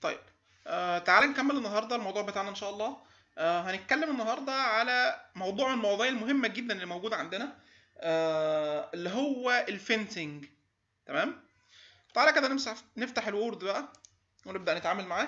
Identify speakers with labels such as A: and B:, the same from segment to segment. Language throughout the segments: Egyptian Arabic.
A: طيب آه تعال نكمل النهارده الموضوع بتاعنا ان شاء الله آه هنتكلم النهارده على موضوع من المواضيع المهمه جدا اللي موجوده عندنا آه اللي هو الفينتنج تمام تعالى كده نمسح نفتح الوورد بقى ونبدا نتعامل معاه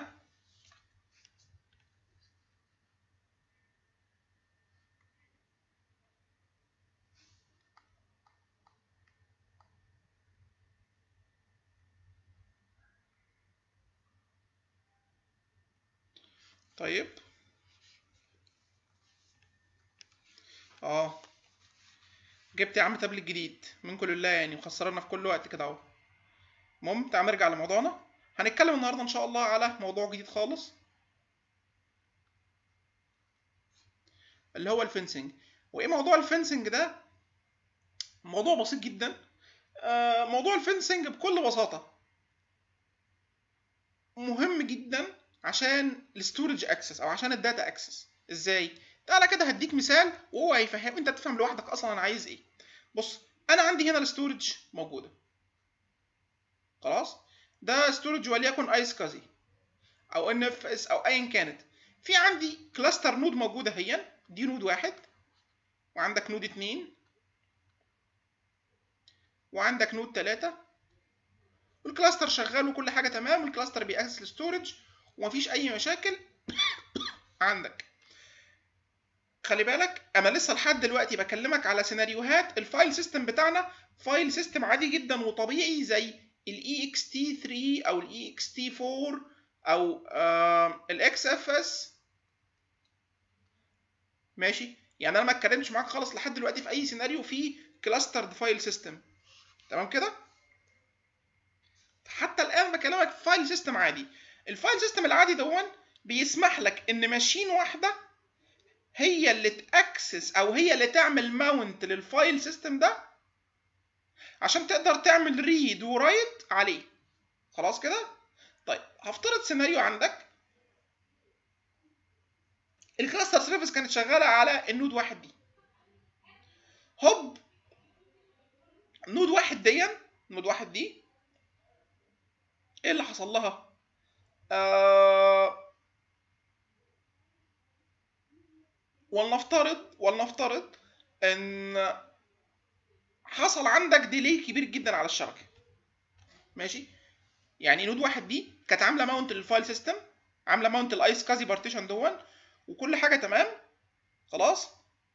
A: طيب اه جبت يا عم تابلت جديد منكم لله يعني مخسرنا في كل وقت كده اهو المهم تعال نرجع لموضوعنا هنتكلم النهارده ان شاء الله على موضوع جديد خالص اللي هو الفنسنج وايه موضوع الفنسنج ده موضوع بسيط جدا آه موضوع الفنسنج بكل بساطه مهم جدا عشان الستورج اكسس او عشان الداتا اكسس ازاي تعالى كده هديك مثال وهو هيفهم انت تفهم لوحدك اصلا انا عايز ايه بص انا عندي هنا الستورج موجوده خلاص ده ستورج وليكن ايس كازي او ان اف اس او ايا كانت في عندي كلاستر نود موجوده هي دي نود واحد وعندك نود اتنين وعندك نود تلاتة والكلاستر شغال وكل حاجه تمام والكلاستر بيأكسس الستورج ومفيش اي مشاكل عندك خلي بالك انا لسه لحد دلوقتي بكلمك على سيناريوهات الفايل سيستم بتاعنا فايل سيستم عادي جدا وطبيعي زي الاي اكس تي 3 او الاي اكس تي 4 او الاكس اف اس ماشي يعني انا ما اتكلمتش معاك خالص لحد دلوقتي في اي سيناريو في كلاسترد فايل سيستم تمام كده حتى الان بكلمك فايل سيستم عادي الفايل سيستم العادي دون بيسمح لك ان ماشين واحده هي اللي تاكسس او هي اللي تعمل ماونت للفايل سيستم ده عشان تقدر تعمل ريد ورايت عليه خلاص كده طيب هفترض سيناريو عندك الكلاستر سيرفيس كانت شغاله على النود واحد دي هوب نود واحد دي نود واحد دي ايه اللي حصل لها آه ولنفترض ولنفترض ان حصل عندك ديلي كبير جدا على الشبكه ماشي يعني نود واحد دي كانت عامله ماونت للفايل سيستم عامله ماونت الايس كازي بارتيشن دون وكل حاجه تمام خلاص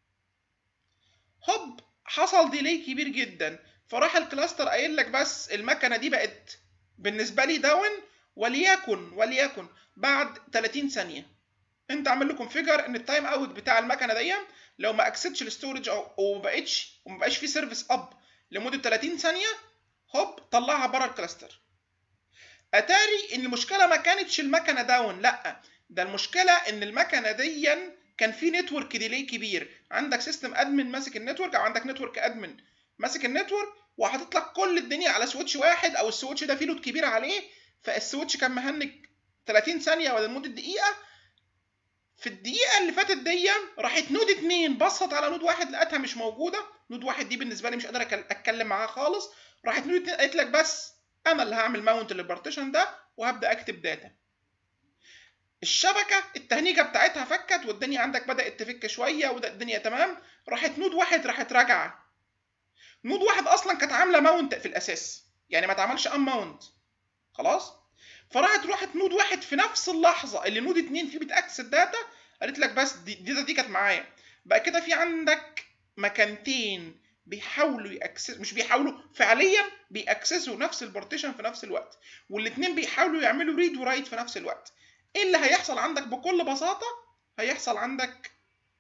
A: هوب حصل ديلي كبير جدا فراح الكلاستر قايل لك بس المكنه دي بقت بالنسبه لي داون وليكن وليكن بعد 30 ثانيه انت عامل له كونفيجر ان التايم اوت بتاع المكنه دي لو ما اكسدش الستورج او وما بقتش وما بقاش في سيرفيس اب لمده 30 ثانيه هوب طلعها بره الكلاستر اتاري ان المشكله ما كانتش المكنه داون لا ده المشكله ان المكنه دي كان في نتورك ديلي كبير عندك سيستم ادمن ماسك النتورك او عندك نتورك ادمن ماسك النتورك وحاطط لك كل الدنيا على سويتش واحد او السويتش ده فيه لود كبير عليه فالسويتش كان مهنج 30 ثانيه ولا لمده دقيقه في الدقيقه اللي فاتت دي راحت نود اتنين بصت على نود واحد لقيتها مش موجوده نود واحد دي بالنسبه لي مش قادر اتكلم معاها خالص راحت نود اتنين قالت لك بس انا اللي هعمل ماونت للبارتيشن ده وهبدا اكتب داتا الشبكه التهنيجه بتاعتها فكت والدنيا عندك بدات تفك شويه وده الدنيا تمام راحت نود واحد راحت راجعه نود واحد اصلا كانت عامله ماونت في الاساس يعني ما اتعملش ان ماونت خلاص فراحت راحت نود واحد في نفس اللحظه اللي نود اتنين فيه بتاكسس الداتا قالت لك بس دي دي, دي كانت معايا بقى كده في عندك مكانتين بيحاولوا ياكسس مش بيحاولوا فعليا بيأكسسوا نفس البارتيشن في نفس الوقت والاثنين بيحاولوا يعملوا ريد ورايت في نفس الوقت ايه اللي هيحصل عندك بكل بساطه هيحصل عندك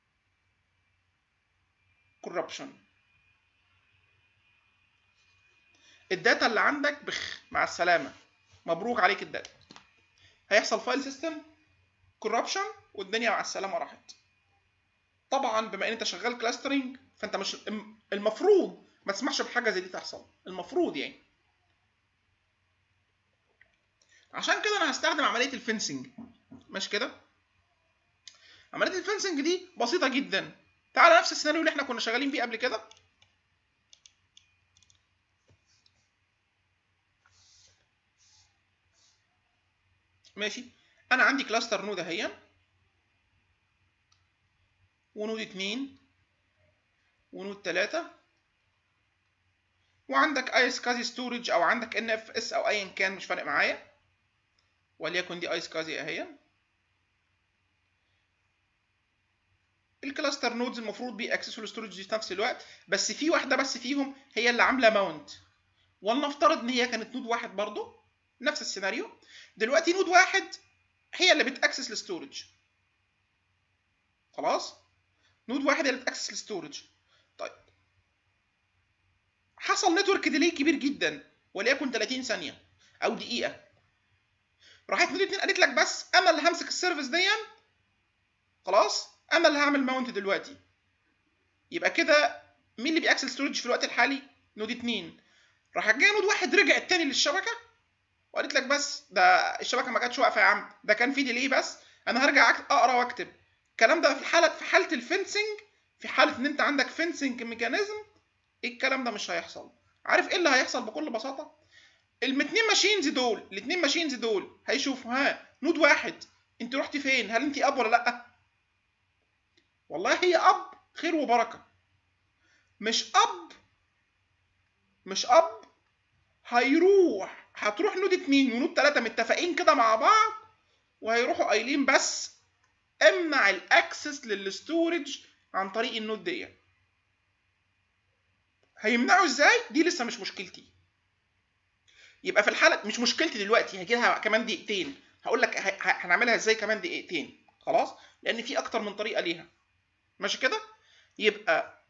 A: كوربشن الداتا اللي عندك بخ مع السلامه مبروك عليك الداتا هيحصل فايل سيستم كوربشن والدنيا مع السلامه راحت طبعا بما ان انت شغال كلاسترنج فانت مش المفروض ما تسمحش بحاجه زي دي تحصل المفروض يعني عشان كده انا هستخدم عمليه الفنسنج ماشي كده عمليه الفنسنج دي بسيطه جدا تعالى نفس السيناريو اللي احنا كنا شغالين بيه قبل كده ماشي انا عندي كلاستر نود اهي ونود اتنين ونود تلاتة وعندك ايس كازي ستورج او عندك ان اف اس او ايا كان مش فارق معايا وليكن دي ايس كازي اهي الكلاستر نودز المفروض بيأكسسوا الستورج دي في نفس الوقت بس في واحده بس فيهم هي اللي عامله ماونت ولنفترض ان هي كانت نود واحد برضو نفس السيناريو دلوقتي نود واحد هي اللي بتأكسس الستورج خلاص نود واحد هي اللي بتأكسس الستورج طيب حصل نتورك ديلي كبير جدا وليكن 30 ثانيه او دقيقه راحت نود اتنين قالت لك بس انا اللي همسك السيرفيس دي خلاص انا اللي هعمل ماونت دلوقتي يبقى كده مين اللي بيأكسل ستورج في الوقت الحالي نود اتنين راح جاي نود واحد رجع التاني للشبكه وقالت لك بس ده الشبكه ما كانتش واقفه يا عم ده كان في ديلي بس انا هرجع اقرا واكتب الكلام ده في حاله في حاله الفنسنج في حاله ان انت عندك فنسنج ميكانيزم الكلام ده مش هيحصل عارف ايه اللي هيحصل بكل بساطه الاثنين ماشينز دول الاثنين ماشينز دول هيشوفوا ها نود واحد انت رحت فين هل انت اب ولا لا والله هي اب خير وبركه مش اب مش اب هيروح هتروح نود اتنين ونود تلاتة متفقين كده مع بعض وهيروحوا قايلين بس امنع الاكسس للستورج عن طريق النود دي هيمنعوا ازاي دي لسه مش مشكلتي يبقى في الحاله مش مشكلتي دلوقتي هجيلها كمان دقيقتين هقول لك هنعملها ازاي كمان دقيقتين خلاص لان في اكتر من طريقه ليها ماشي كده يبقى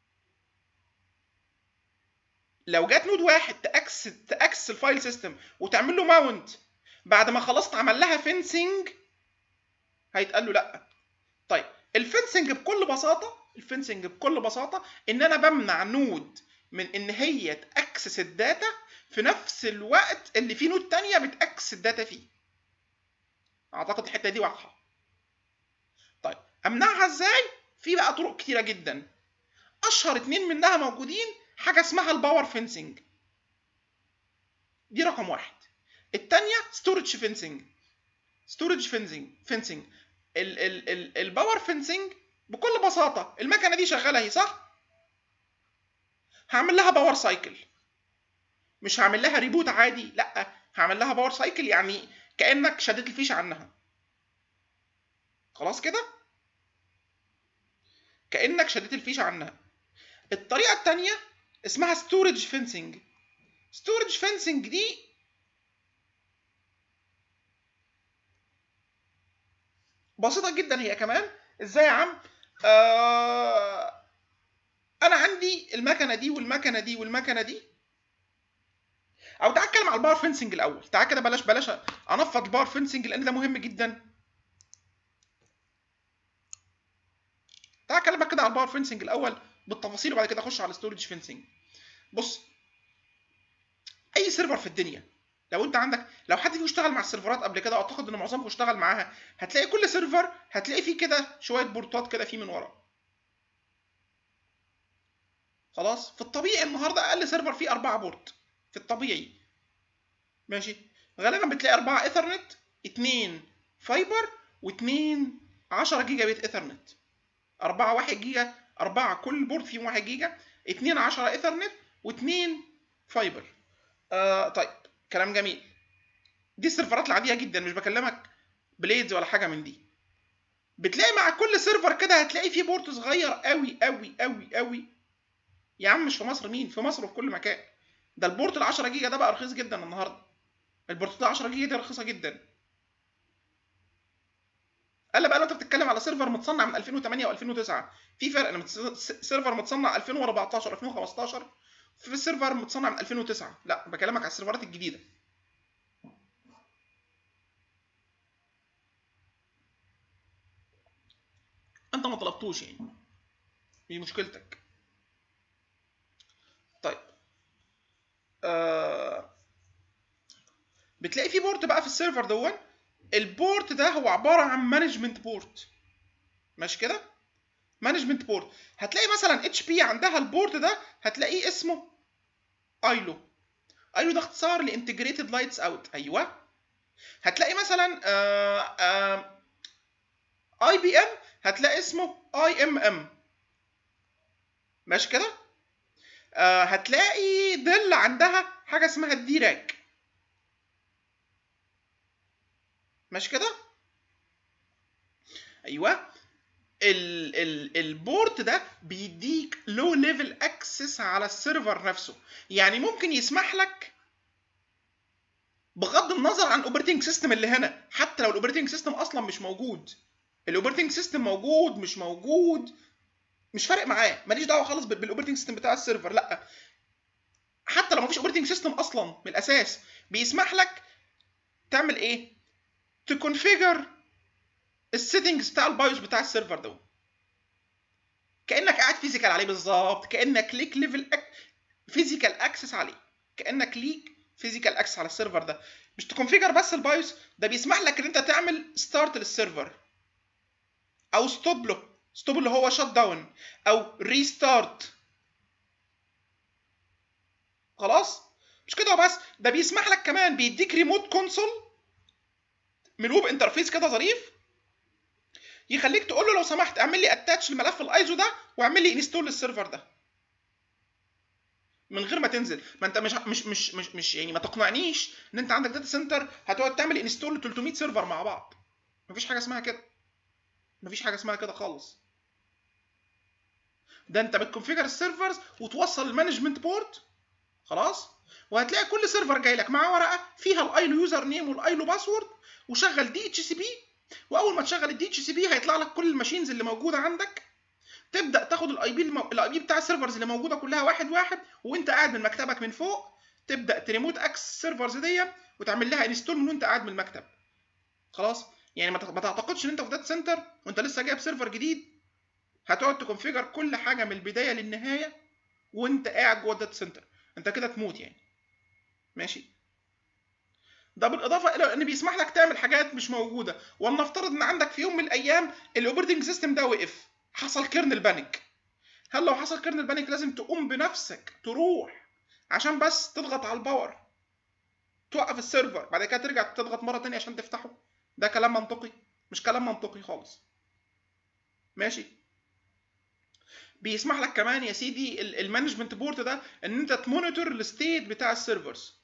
A: لو جت نود واحد تاكس تاكس الفايل سيستم وتعمل له ماونت بعد ما خلصت عمل لها فينسنج هيتقال له لا طيب الفنسنج بكل بساطه الفنسنج بكل بساطه ان انا بمنع نود من ان هي تاكسس الداتا في نفس الوقت اللي فيه نود تانية بتاكسس الداتا فيه اعتقد الحته دي واضحه طيب امنعها ازاي في بقى طرق كتيره جدا اشهر اتنين منها موجودين حاجه اسمها الباور فينسنج دي رقم واحد التانية ستورج فينسنج ستورج فينسنج فينسنج ال ال ال الباور فينسنج بكل بساطة المكنة دي شغالة اهي صح؟ هعمل لها باور سايكل مش هعمل لها ريبوت عادي لا هعمل لها باور سايكل يعني كأنك شديت الفيش عنها خلاص كده؟ كأنك شديت الفيش عنها الطريقة التانية اسمها ستورج فينسنج ستورج فينسنج دي بسيطة جدا هي كمان ازاي يا عم آه انا عندي المكنة دي والمكنة دي والمكنة دي او تعال اتكلم على الباور فينسنج الاول تعال كده بلاش بلاش انفض الباور فينسنج لان ده مهم جدا تعال اكلمك كده على الباور فينسنج الاول بالتفاصيل وبعد كده اخش على الستورج فينسنج بص اي سيرفر في الدنيا لو انت عندك لو حد فيكم اشتغل مع السيرفرات قبل كده اعتقد ان معظمكم اشتغل معاها هتلاقي كل سيرفر هتلاقي فيه كده شويه بورتات كده فيه من ورا خلاص في الطبيعي النهارده اقل سيرفر فيه أربعة بورت في الطبيعي ماشي غالبا بتلاقي أربعة ايثرنت اتنين فايبر واتنين 10 جيجا بت ايثرنت أربعة واحد جيجا أربعة كل بورت فيهم واحد جيجا اتنين 10 ايثرنت واتنين فايبر آه طيب كلام جميل دي السيرفرات العاديه جدا مش بكلمك بليدز ولا حاجه من دي بتلاقي مع كل سيرفر كده هتلاقي فيه بورت صغير قوي قوي قوي قوي يا عم مش في مصر مين في مصر وفي كل مكان ده البورت ال 10 جيجا ده بقى رخيص جدا النهارده البورتات 10 جيجا دي رخيصه جدا قال بقى لو انت بتتكلم على سيرفر متصنع من 2008 و2009 في فرق ان سيرفر متصنع 2014 2015 في سيرفر متصنع من 2009 لا بكلمك على السيرفرات الجديده انت ما طلبتوش يعني دي مشكلتك طيب آه... بتلاقي في بورت بقى في السيرفر دون البورت ده هو عباره عن مانجمنت بورت ماشي كده مانجمنت بورت هتلاقي مثلا اتش بي عندها البورت ده هتلاقيه اسمه ايلو ايلو ده اختصار لانتجريتد لايتس اوت ايوه هتلاقي مثلا اي بي ام هتلاقي اسمه اي ام ام ماشي كده آه هتلاقي دل عندها حاجه اسمها الدي راك ماشي كده ايوه ال ال البورت ده بيديك لو ليفل اكسس على السيرفر نفسه يعني ممكن يسمح لك بغض النظر عن الاوبريتنج سيستم اللي هنا حتى لو الاوبريتنج سيستم اصلا مش موجود الاوبريتنج سيستم موجود مش موجود مش فارق معاه ماليش دعوه خالص بالاوبريتنج سيستم بتاع السيرفر لا حتى لو مفيش اوبريتنج سيستم اصلا من الاساس بيسمح لك تعمل ايه تكونفيجر السيتنجز بتاع البايوس بتاع السيرفر ده كانك قاعد فيزيكال عليه بالظبط كانك ليك ليفل أك... فيزيكال اكسس عليه كانك ليك فيزيكال اكسس على السيرفر ده مش تكونفيجر بس البايوس ده بيسمح لك ان انت تعمل ستارت للسيرفر او ستوب له ستوب اللي هو شت داون او ريستارت خلاص مش كده وبس ده بيسمح لك كمان بيديك ريموت كونسول من ويب انترفيس كده ظريف يخليك تقول له لو سمحت اعمل لي اتاتش الملف الايزو ده واعمل لي انستول للسيرفر ده من غير ما تنزل ما انت مش مش مش مش, مش يعني ما تقنعنيش ان انت عندك داتا سنتر هتقعد تعمل انستول ل 300 سيرفر مع بعض مفيش حاجه اسمها كده مفيش حاجه اسمها كده خالص ده انت بتكونفيجر السيرفرز وتوصل المانجمنت بورت خلاص وهتلاقي كل سيرفر جاي لك معاه ورقه فيها الايلو يوزر نيم والايلو باسورد وشغل دي اتش سي بي واول ما تشغل الدي اتش سي بي هيطلع لك كل الماشينز اللي موجوده عندك تبدا تاخد الاي بي الاي بي بتاع السيرفرز اللي موجوده كلها واحد واحد وانت قاعد من مكتبك من فوق تبدا تريموت اكس السيرفرز دي وتعمل لها انستول من وانت قاعد من المكتب خلاص يعني ما تعتقدش ان انت في داتا سنتر وانت لسه جايب سيرفر جديد هتقعد تكونفيجر كل حاجه من البدايه للنهايه وانت قاعد جوه الداتا سنتر انت كده تموت يعني ماشي ده بالاضافه الى ان بيسمح لك تعمل حاجات مش موجوده ولنفترض ان عندك في يوم من الايام الاوبريتنج سيستم ده وقف حصل كيرنل بانيك هل لو حصل كيرنل بانيك لازم تقوم بنفسك تروح عشان بس تضغط على الباور توقف السيرفر بعد كده ترجع تضغط مره تانية عشان تفتحه ده كلام منطقي مش كلام منطقي خالص ماشي بيسمح لك كمان يا سيدي المانجمنت بورد ده ان انت تمونيتور الستيت بتاع السيرفرز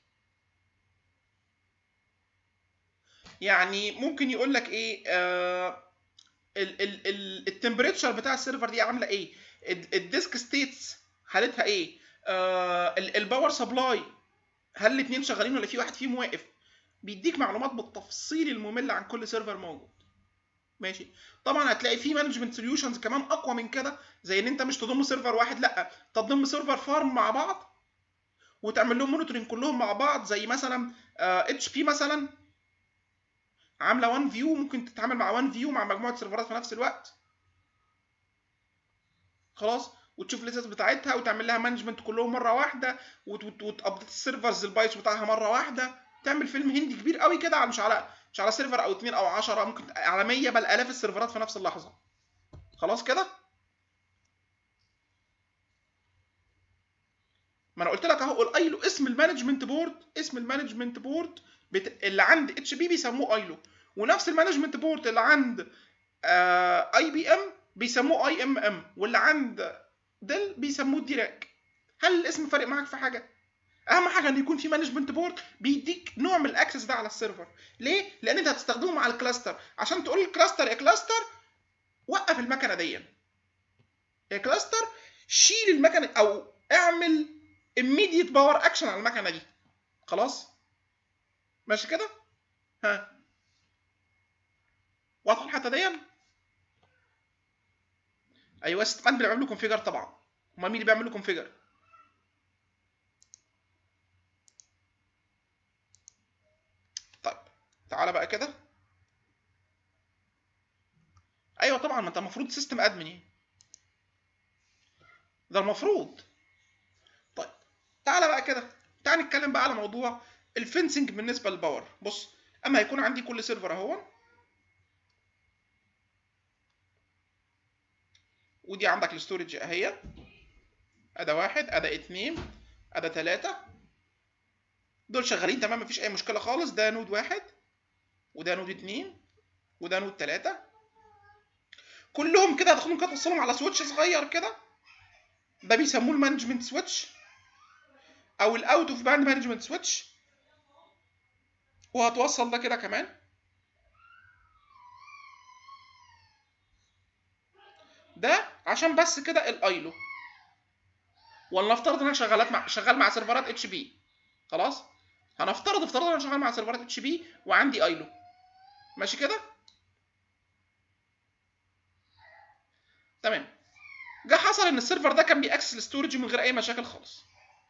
A: يعني ممكن يقول لك ايه آه التمبريتشر بتاع السيرفر دي عامله ايه الديسك ستيتس حالتها ايه آه الباور سبلاي هل الاثنين شغالين ولا في واحد فيهم واقف بيديك معلومات بالتفصيل الممل عن كل سيرفر موجود ماشي طبعا هتلاقي في مانجمنت سوليوشنز كمان اقوى من كده زي ان انت مش تضم سيرفر واحد لا تضم سيرفر فارم مع بعض وتعمل لهم مونيتورنج كلهم مع بعض زي مثلا اتش بي مثلا عامله 1 فيو ممكن تتعامل مع 1 فيو مع مجموعه سيرفرات في نفس الوقت خلاص وتشوف الليستس بتاعتها وتعمل لها مانجمنت كلهم مره واحده وتابديت السيرفرز البايس بتاعها مره واحده تعمل فيلم هندي كبير قوي كده على مش على مش على سيرفر او اتنين او 10 ممكن على 100 بل الاف السيرفرات في نفس اللحظه خلاص كده ما انا قلت لك اهو الايلو اسم المانجمنت بورد اسم المانجمنت بورد بت... اللي عند اتش بي بيسموه ايلو ونفس المانجمنت بورد اللي عند اي بي ام بيسموه اي ام ام واللي عند ديل بيسموه ديراك هل الاسم فارق معاك في حاجه اهم حاجه ان يكون في مانجمنت بورد بيديك نوع من الاكسس ده على السيرفر ليه لان انت هتستخدمه مع الكلاستر عشان تقول الكلاستر يا كلاستر وقف المكنه دي يا كلاستر شيل المكنه او اعمل immediate باور اكشن على المكنه دي خلاص ماشي كده ها واضحه الحته دي ايوه ستمان اللي بيعمل له كونفيجر طبعا امال مين اللي بيعمل له كونفيجر طيب تعالى بقى كده ايوه طبعا ما انت المفروض سيستم ادمن يعني ده المفروض طيب تعالى بقى كده تعالى نتكلم بقى على موضوع الفنسنج بالنسبه للباور بص اما هيكون عندي كل سيرفر اهو ودي عندك الستورج اهي ادا واحد ادا اتنين ادا تلاتة دول شغالين تمام مفيش اي مشكله خالص ده نود واحد وده نود 2 وده نود 3 كلهم كده هتاخدهم كده توصلهم على سويتش صغير كده ده بيسموه المانجمنت سويتش او الاوت اوف باند مانجمنت سويتش وهتوصل ده كده كمان ده عشان بس كده الايلو ولنفترض ان انا شغالات مع شغال مع سيرفرات اتش بي خلاص هنفترض افترض ان انا شغال مع سيرفرات اتش بي وعندي ايلو ماشي كده تمام جه حصل ان السيرفر ده كان بيأكسس الستورج من غير اي مشاكل خالص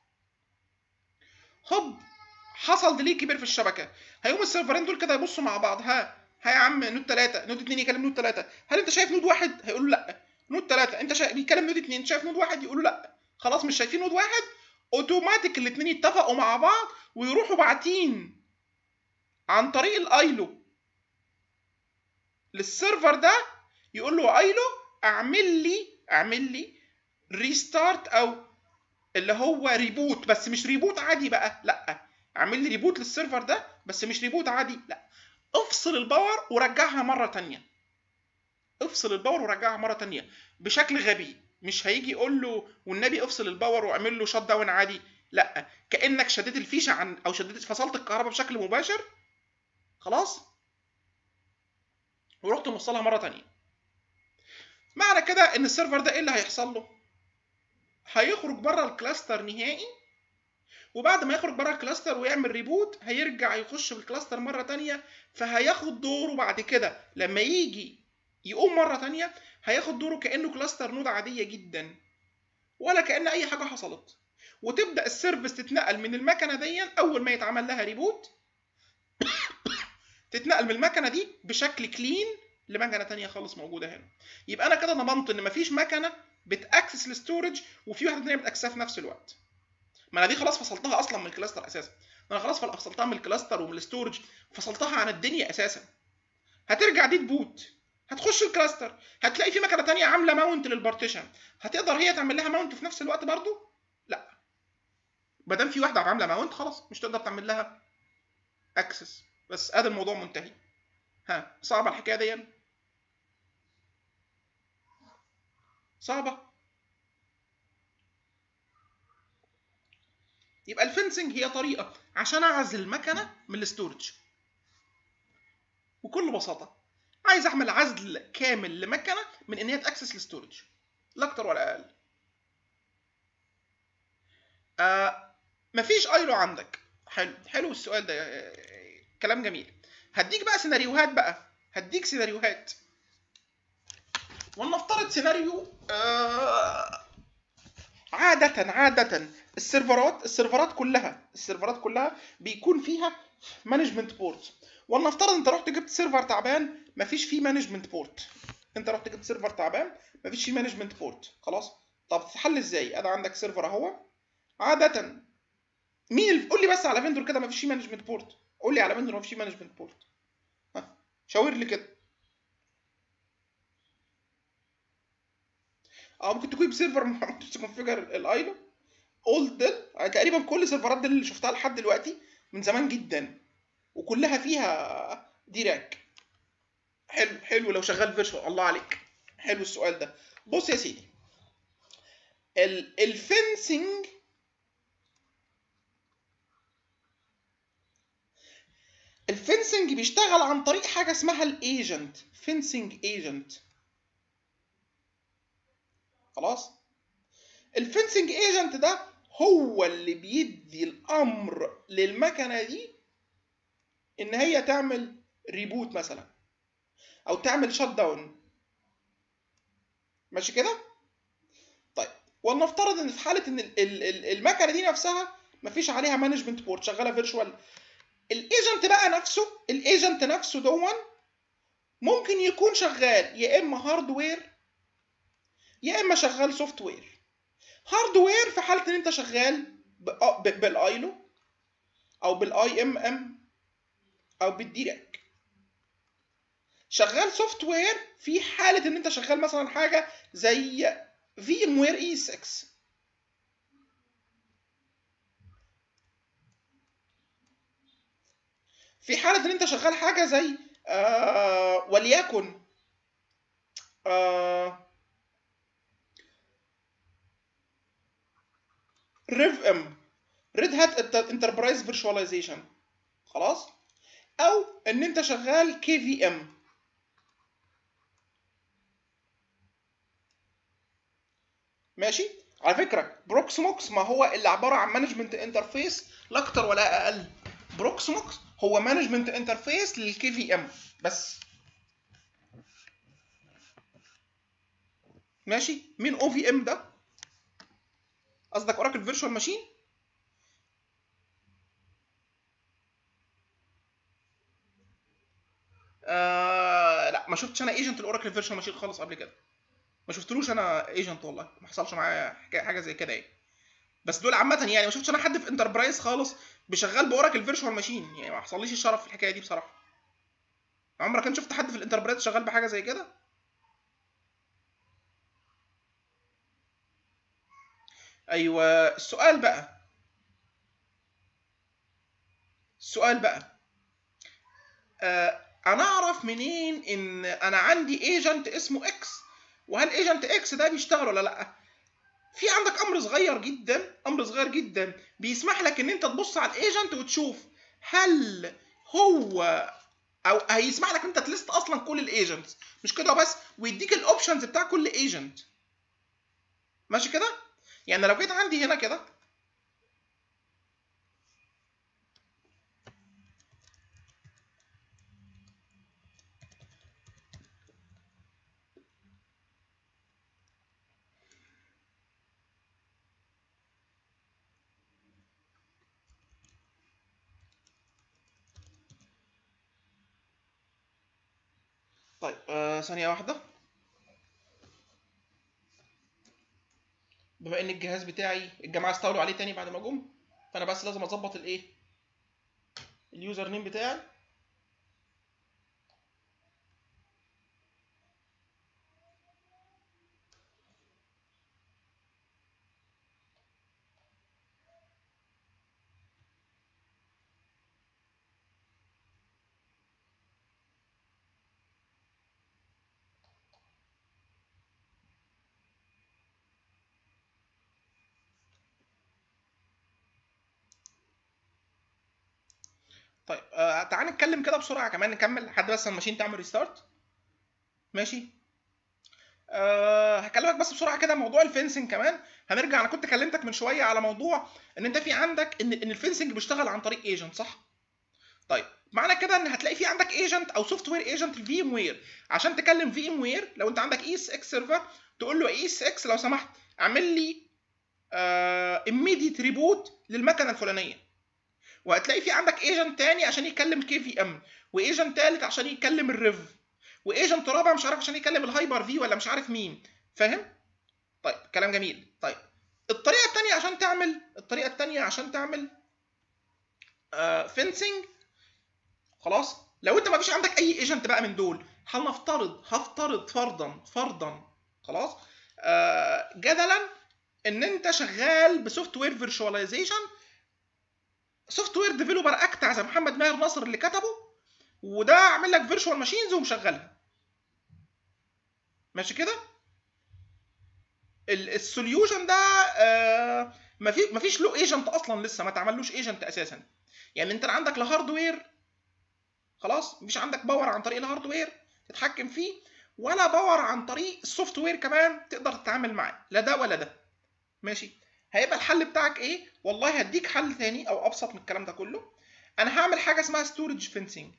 A: هوب حصل ديلي كبير في الشبكه هيقوم السيرفرين دول كده يبصوا مع بعض ها ها يا عم نود 3 نود 2 يكلم نود 3 هل انت شايف نود واحد هيقول له لا نود 3 انت شايف بيكلم نود 2 شايف نود واحد يقول له لا خلاص مش شايفين نود واحد اوتوماتيك الاثنين يتفقوا مع بعض ويروحوا باعتين عن طريق الايلو للسيرفر ده يقول له ايلو اعمل لي اعمل لي ريستارت او اللي هو ريبوت بس مش ريبوت عادي بقى لا اعمل لي ريبوت للسيرفر ده بس مش ريبوت عادي لا افصل الباور ورجعها مره تانية افصل الباور ورجعها مره تانية بشكل غبي مش هيجي يقول له والنبي افصل الباور واعمل له شات داون عادي لا كانك شديت الفيشه عن او شديت فصلت الكهرباء بشكل مباشر خلاص ورحت موصلها مره تانية معنى كده ان السيرفر ده ايه اللي هيحصل له هيخرج بره الكلاستر نهائي وبعد ما يخرج بره الكلاستر ويعمل ريبوت هيرجع يخش في الكلاستر مره تانية فهياخد دوره بعد كده لما يجي يقوم مره تانية هياخد دوره كانه كلاستر نود عاديه جدا ولا كان اي حاجه حصلت وتبدا السيرفيس تتنقل من المكنه دي اول ما يتعمل لها ريبوت تتنقل من المكنه دي بشكل كلين لمكنه تانية خالص موجوده هنا يبقى انا كده ضمنت ان مفيش مكنه بتاكسس الستورج وفي واحده تانية بتاكسسها في نفس الوقت ما انا دي خلاص فصلتها اصلا من الكلاستر اساسا انا خلاص فصلتها من الكلاستر ومن الستورج فصلتها عن الدنيا اساسا هترجع دي تبوت هتخش الكلاستر هتلاقي في مكنه تانية عامله ماونت للبارتيشن هتقدر هي تعمل لها ماونت في نفس الوقت برضو لا ما دام في واحده عامله ماونت خلاص مش تقدر تعمل لها اكسس بس ادي الموضوع منتهي ها صعبه الحكايه دي صعبه يبقى الفنسنج هي طريقه عشان اعزل المكنه من الستورج بكل بساطه عايز اعمل عزل كامل لمكنه من ان هي تاكسس الستورج لا اكتر ولا اقل آه مفيش ايلو عندك حلو حلو السؤال ده آه، كلام جميل هديك بقى سيناريوهات بقى هديك سيناريوهات ولنفترض سيناريو آه عادة عادة السيرفرات السيرفرات كلها السيرفرات كلها بيكون فيها مانجمنت بورت ولنفترض انت رحت جبت سيرفر تعبان مفيش فيه مانجمنت بورت انت رحت جبت سيرفر تعبان مفيش فيه مانجمنت بورت خلاص طب تتحل ازاي انا عندك سيرفر اهو عادة مين اللي قول لي بس على فيندور كده مفيش فيه مانجمنت بورت قول لي على فيندور مفيش فيه مانجمنت بورت ها شاور لي كده اه ممكن تكون بسيرفر ما عرفتش تكونفيجر الايلو اولد ديل تقريبا كل السيرفرات دي اللي شفتها لحد دلوقتي من زمان جدا وكلها فيها ديراك حلو حلو لو شغال فيرشوال الله عليك حلو السؤال ده بص يا سيدي ال- الفنسنج الفنسنج بيشتغل عن طريق حاجه اسمها الايجنت فنسنج ايجنت خلاص الفنسنج ايجنت ده هو اللي بيدي الامر للمكنه دي ان هي تعمل ريبوت مثلا او تعمل شت داون ماشي كده طيب ولنفترض ان في حاله ان ال- ال- ال- المكنه دي نفسها مفيش عليها مانجمنت بورت شغاله فيرتشوال الايجنت بقى نفسه الايجنت نفسه دون ممكن يكون شغال يا اما هاردوير يا اما شغال سوفت وير هاردوير في حاله ان انت شغال ب- ب- بالايلو او بالاي ام ام او بالديراك شغال سوفت وير في حاله ان انت شغال مثلا حاجه زي في ام وير اي 6 في حاله ان انت شغال حاجه زي آه وليكن آه ريف ام ريد هات انتربرايز فيرشواليزيشن خلاص او ان انت شغال كي في ام ماشي على فكره بروكسموكس ما هو اللي عباره عن مانجمنت انترفيس لا اكتر ولا اقل بروكسموكس هو مانجمنت انترفيس للكي في ام بس ماشي مين او في ام ده قصدك اوراكل فيرتشوال ماشين آه لا ما شفتش انا ايجنت الاوراكل فيرتشوال ماشين خالص قبل كده ما شفتلوش انا ايجنت والله ما حصلش معايا حكايه حاجه زي كده يعني بس دول عامه يعني ما شفتش انا حد في انتربرايز خالص بشغال باوراكل فيرتشوال ماشين يعني ما حصليش الشرف في الحكايه دي بصراحه عمرك كان شفت حد في الانتربرايز شغال بحاجه زي كده ايوه السؤال بقى السؤال بقى آه انا اعرف منين ان انا عندي ايجنت اسمه اكس وهل ايجنت اكس ده بيشتغل ولا لا في عندك امر صغير جدا امر صغير جدا بيسمح لك ان انت تبص على الايجنت وتشوف هل هو او هيسمح لك انت تلست اصلا كل الايجنتس مش كده بس ويديك الاوبشنز بتاع كل ايجنت ماشي كده يعني لو جيت عندي هنا كده طيب آه ثانية واحدة بما ان الجهاز بتاعي الجماعة استولوا عليه تاني بعد ما جم فانا بس لازم اظبط الايه اليوزر نيم بتاعي طيب آه تعال نتكلم كده بسرعه كمان نكمل لحد بس الماشين تعمل ريستارت ماشي أه هكلمك بس بسرعه كده موضوع الفنسنج كمان هنرجع انا كنت كلمتك من شويه على موضوع ان انت في عندك ان ان الفنسنج بيشتغل عن طريق ايجنت صح طيب معنى كده ان هتلاقي في عندك ايجنت او سوفت وير ايجنت الفي ام وير عشان تكلم في ام وير لو انت عندك اي اس اكس سيرفر تقول له اي اس اكس لو سمحت اعمل لي ايميديت ريبوت للمكنه الفلانيه وهتلاقي في عندك ايجنت تاني عشان يكلم كي في ام وايجنت تالت عشان يكلم الريف وايجنت رابع مش عارف عشان يكلم الهايبر في ولا مش عارف مين فاهم طيب كلام جميل طيب الطريقه الثانيه عشان تعمل الطريقه الثانيه عشان تعمل آه فينسنج خلاص لو انت ما فيش عندك اي ايجنت بقى من دول هنفترض هفترض فرضا فرضا خلاص آه جدلا ان انت شغال بسوفت وير فيرشواليزيشن سوفت وير ديفلوبر اكت زي محمد ماهر ناصر اللي كتبه وده عامل لك فيرتشوال ماشينز ومشغلها ماشي كده السوليوشن ده آه ما في ما فيش له ايجنت اصلا لسه ما اتعملوش ايجنت اساسا يعني انت عندك لا هاردوير خلاص مفيش عندك باور عن طريق الهاردوير تتحكم فيه ولا باور عن طريق السوفت وير كمان تقدر تتعامل معاه لا ده ولا ده ماشي هيبقى الحل بتاعك ايه والله هديك حل ثاني او ابسط من الكلام ده كله انا هعمل حاجه اسمها ستورج فينسينج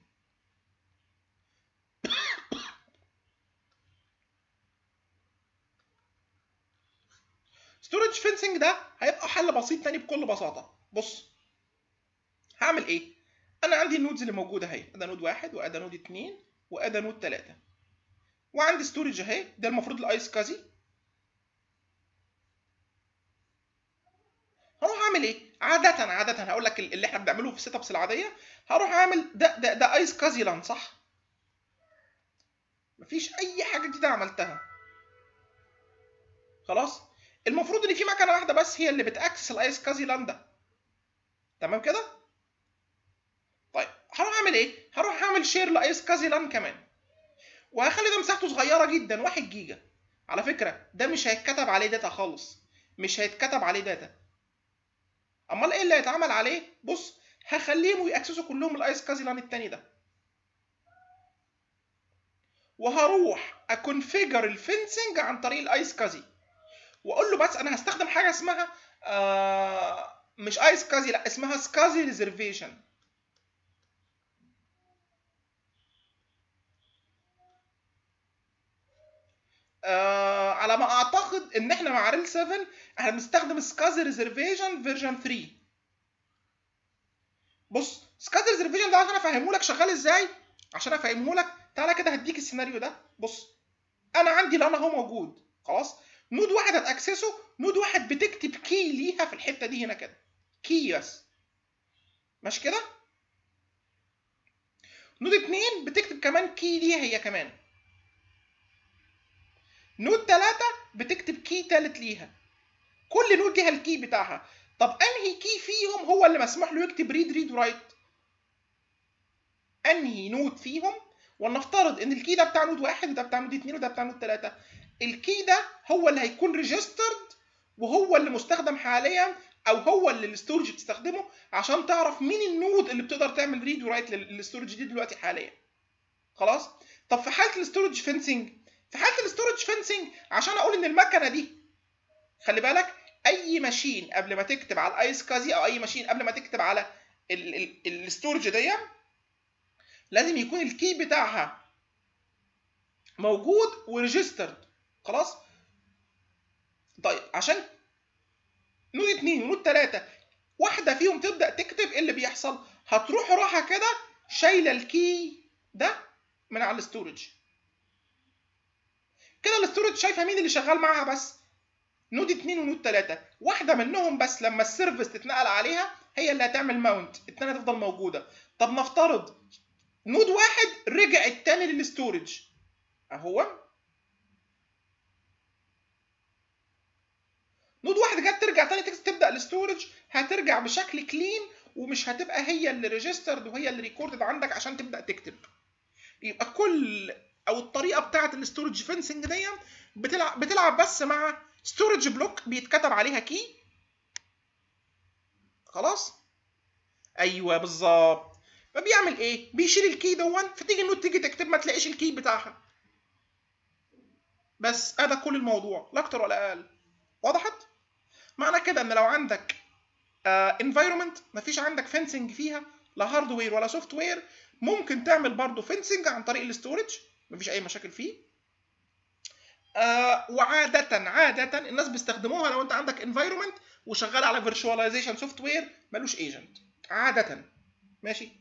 A: ستورج فينسينج ده هيبقى حل بسيط تاني بكل بساطه بص هعمل ايه انا عندي النودز اللي موجوده اهي ادي نود واحد وادي نود اتنين وادي نود تلاته وعندي ستورج اهي ده المفروض الايس كازي هروح اعمل ايه عاده عاده هقول لك اللي احنا بنعمله في السيت ابس العاديه هروح اعمل ده ده ده ايس كازيلاند صح مفيش اي حاجه جديده عملتها خلاص المفروض ان في مكنه واحده بس هي اللي بتاكسس الايس كازيلاند ده تمام كده طيب هروح اعمل ايه هروح اعمل شير لايس كازي لان كمان وهخلي ده مساحته صغيره جدا 1 جيجا على فكره ده مش هيتكتب عليه داتا خالص مش هيتكتب عليه داتا امال ايه اللي هيتعمل عليه بص هخليهم ياكسسوا كلهم الايس كازي لان التاني ده وهروح اكونفيجر الفنسنج عن طريق الايس كازي واقول له بس انا هستخدم حاجه اسمها آه مش ايس كازي لا اسمها سكازي ريزرفيشن آه على ما اعتقد ان احنا مع ريل 7 احنا بنستخدم سكازي ريزرفيشن فيرجن 3 بص سكازي ريزرفيشن ده عشان افهمه لك شغال ازاي عشان افهمه لك تعالى كده هديك السيناريو ده بص انا عندي لان اهو موجود خلاص نود واحد هتاكسسه نود واحد بتكتب كي ليها في الحته دي هنا كده كي بس مش كده نود اتنين بتكتب كمان كي ليها هي كمان نود تلاتة بتكتب كي تالت ليها كل نود ليها الكي بتاعها طب انهي كي فيهم هو اللي مسموح له يكتب ريد ريد رايت انهي نود فيهم ولنفترض ان الكي ده بتاع نود واحد وده بتاع نود اتنين وده بتاع نود تلاته الكي ده هو اللي هيكون ريجسترد وهو اللي مستخدم حاليا او هو اللي الاستورج بتستخدمه عشان تعرف مين النود اللي بتقدر تعمل ريد ورايت للاستورج دي دلوقتي حاليا خلاص طب في حاله الاستورج فينسنج في حاله الاستورج فينسنج عشان اقول ان المكنه دي خلي بالك اي ماشين قبل ما تكتب على الايس كازي او اي ماشين قبل ما تكتب على الاستورج دي لازم يكون الكي بتاعها موجود وريجسترد خلاص طيب عشان نود اتنين ونود تلاتة واحدة فيهم تبدأ تكتب ايه اللي بيحصل هتروح راحة كده شايلة الكي ده من على الاستورج كده الاستورج شايفة مين اللي شغال معاها بس نود اتنين ونود تلاتة واحدة منهم بس لما السيرفيس تتنقل عليها هي اللي هتعمل ماونت التانية تفضل موجودة طب نفترض نود واحد رجع التاني للاستورج اهو نود واحد جت ترجع تاني تبدا الاستورج هترجع بشكل كلين ومش هتبقى هي اللي ريجسترد وهي اللي ريكوردد عندك عشان تبدا تكتب يبقى كل او الطريقه بتاعه الاستورج فينسنج دي بتلعب بتلعب بس مع ستورج بلوك بيتكتب عليها كي خلاص ايوه بالظبط فبيعمل ايه بيشيل الكي دون فتيجي النوت تيجي تكتب ما تلاقيش الكي بتاعها بس هذا كل الموضوع لا اكتر ولا اقل وضحت معنى كده ان لو عندك انفايرمنت uh, مفيش عندك فينسنج فيها لا هاردوير ولا سوفت وير ممكن تعمل برضه فينسنج عن طريق الاستورج مفيش اي مشاكل فيه uh, وعادة عادة الناس بيستخدموها لو انت عندك انفايرمنت وشغال على فيرتشواليزيشن سوفت وير ملوش ايجنت عادة ماشي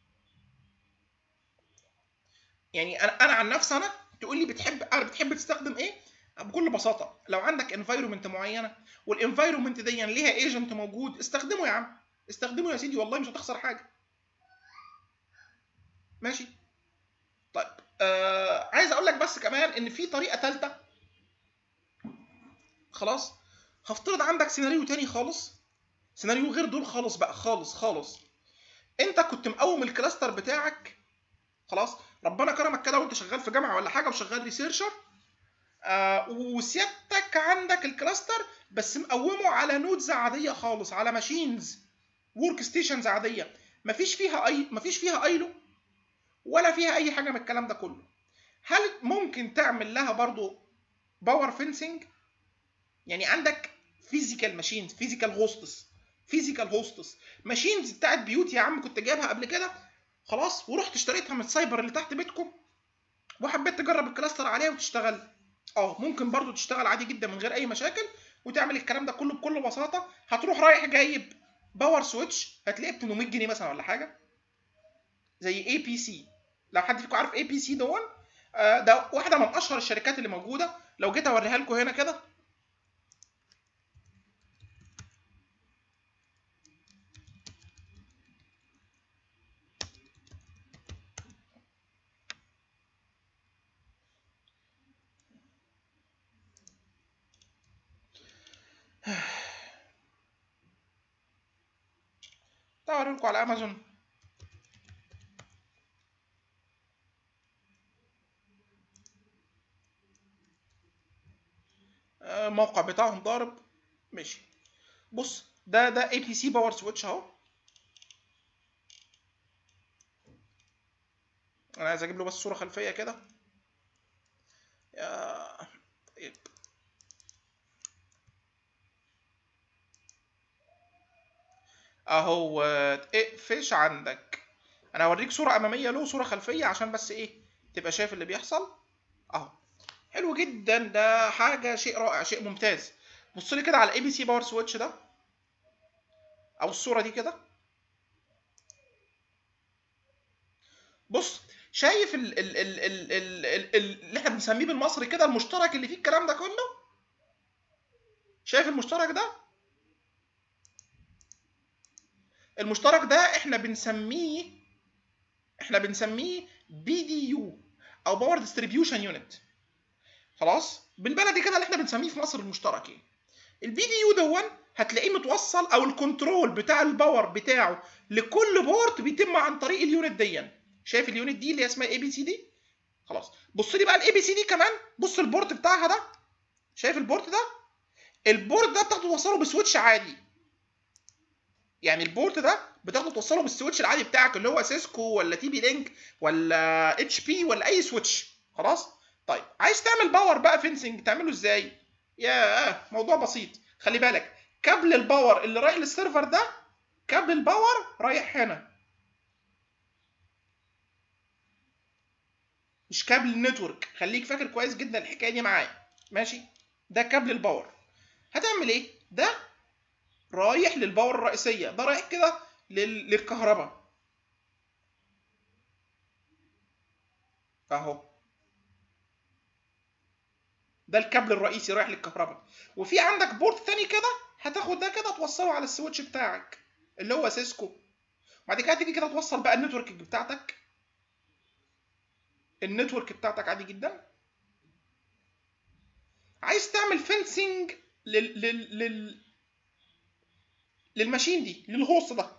A: يعني انا انا عن نفسي انا تقول لي بتحب انا بتحب تستخدم ايه بكل بساطه لو عندك انفايرمنت معينه والانفايرمنت دي ليها ايجنت موجود استخدمه يا عم استخدمه يا سيدي والله مش هتخسر حاجه ماشي طيب آه عايز اقول لك بس كمان ان في طريقه ثالثه خلاص هفترض عندك سيناريو تاني خالص سيناريو غير دول خالص بقى خالص خالص انت كنت مقوم الكلاستر بتاعك خلاص ربنا كرمك كده وانت شغال في جامعه ولا حاجه وشغال ريسيرشر آه وسيادتك عندك الكلاستر بس مقومه على نودز عاديه خالص على ماشينز ورك ستيشنز عاديه مفيش فيها اي مفيش فيها ايلو ولا فيها اي حاجه من الكلام ده كله هل ممكن تعمل لها برضو باور فينسنج يعني عندك فيزيكال ماشينز فيزيكال هوستس فيزيكال هوستس ماشينز بتاعت بيوت يا عم كنت جايبها قبل كده خلاص ورحت اشتريتها من السايبر اللي تحت بيتكم وحبيت تجرب الكلاستر عليها وتشتغل اه ممكن برضو تشتغل عادي جدا من غير اي مشاكل وتعمل الكلام ده كله بكل بساطه هتروح رايح جايب باور سويتش هتلاقيه ب 800 جنيه مثلا ولا حاجه زي اي بي سي لو حد فيكم عارف اي بي سي دون آه ده واحده من اشهر الشركات اللي موجوده لو جيت اوريها لكم هنا كده تعالوا لكم على امازون الموقع بتاعهم ضارب ماشي بص ده ده اي بي سي باور سويتش اهو انا عايز اجيب له بس صوره خلفيه كده يا طيب اهو اقفش عندك انا هوريك صوره اماميه له صوره خلفيه عشان بس ايه تبقى شايف اللي بيحصل اهو حلو جدا ده حاجه شيء رائع شيء ممتاز بص لي كده على الاي بي سي باور سويتش ده او الصوره دي كده بص شايف ال ال ال ال ال ال ال اللي احنا بنسميه بالمصري كده المشترك اللي فيه الكلام ده كله شايف المشترك ده المشترك ده احنا بنسميه احنا بنسميه بي دي يو او باور ديستريبيوشن يونت خلاص بالبلدي كده اللي احنا بنسميه في مصر المشترك ايه البي دي يو دون هتلاقيه متوصل او الكنترول بتاع الباور بتاعه لكل بورت بيتم عن طريق اليونت دي شايف اليونت دي اللي اسمها اي بي سي دي خلاص بص لي بقى الاي بي سي دي كمان بص البورت بتاعها ده شايف البورت ده البورت ده بتاخده توصله بسويتش عادي يعني البورت ده بتاخده توصله بالسويتش العادي بتاعك اللي هو سيسكو ولا تي بي لينك ولا اتش بي ولا اي سويتش خلاص طيب عايز تعمل باور بقى فينسنج تعمله ازاي يا موضوع بسيط خلي بالك كابل الباور اللي رايح للسيرفر ده كابل الباور رايح هنا مش كابل النتورك خليك فاكر كويس جدا الحكايه دي معايا ماشي ده كابل الباور هتعمل ايه ده رايح للباور الرئيسيه ده رايح كده لل... للكهرباء اهو ده الكابل الرئيسي رايح للكهرباء وفي عندك بورت تاني كده هتاخد ده كده توصله على السويتش بتاعك اللي هو سيسكو بعد كده تيجي كده توصل بقى النتورك بتاعتك النتورك بتاعتك عادي جدا عايز تعمل فنسنج لل لل لل للماشين دي للهوست ده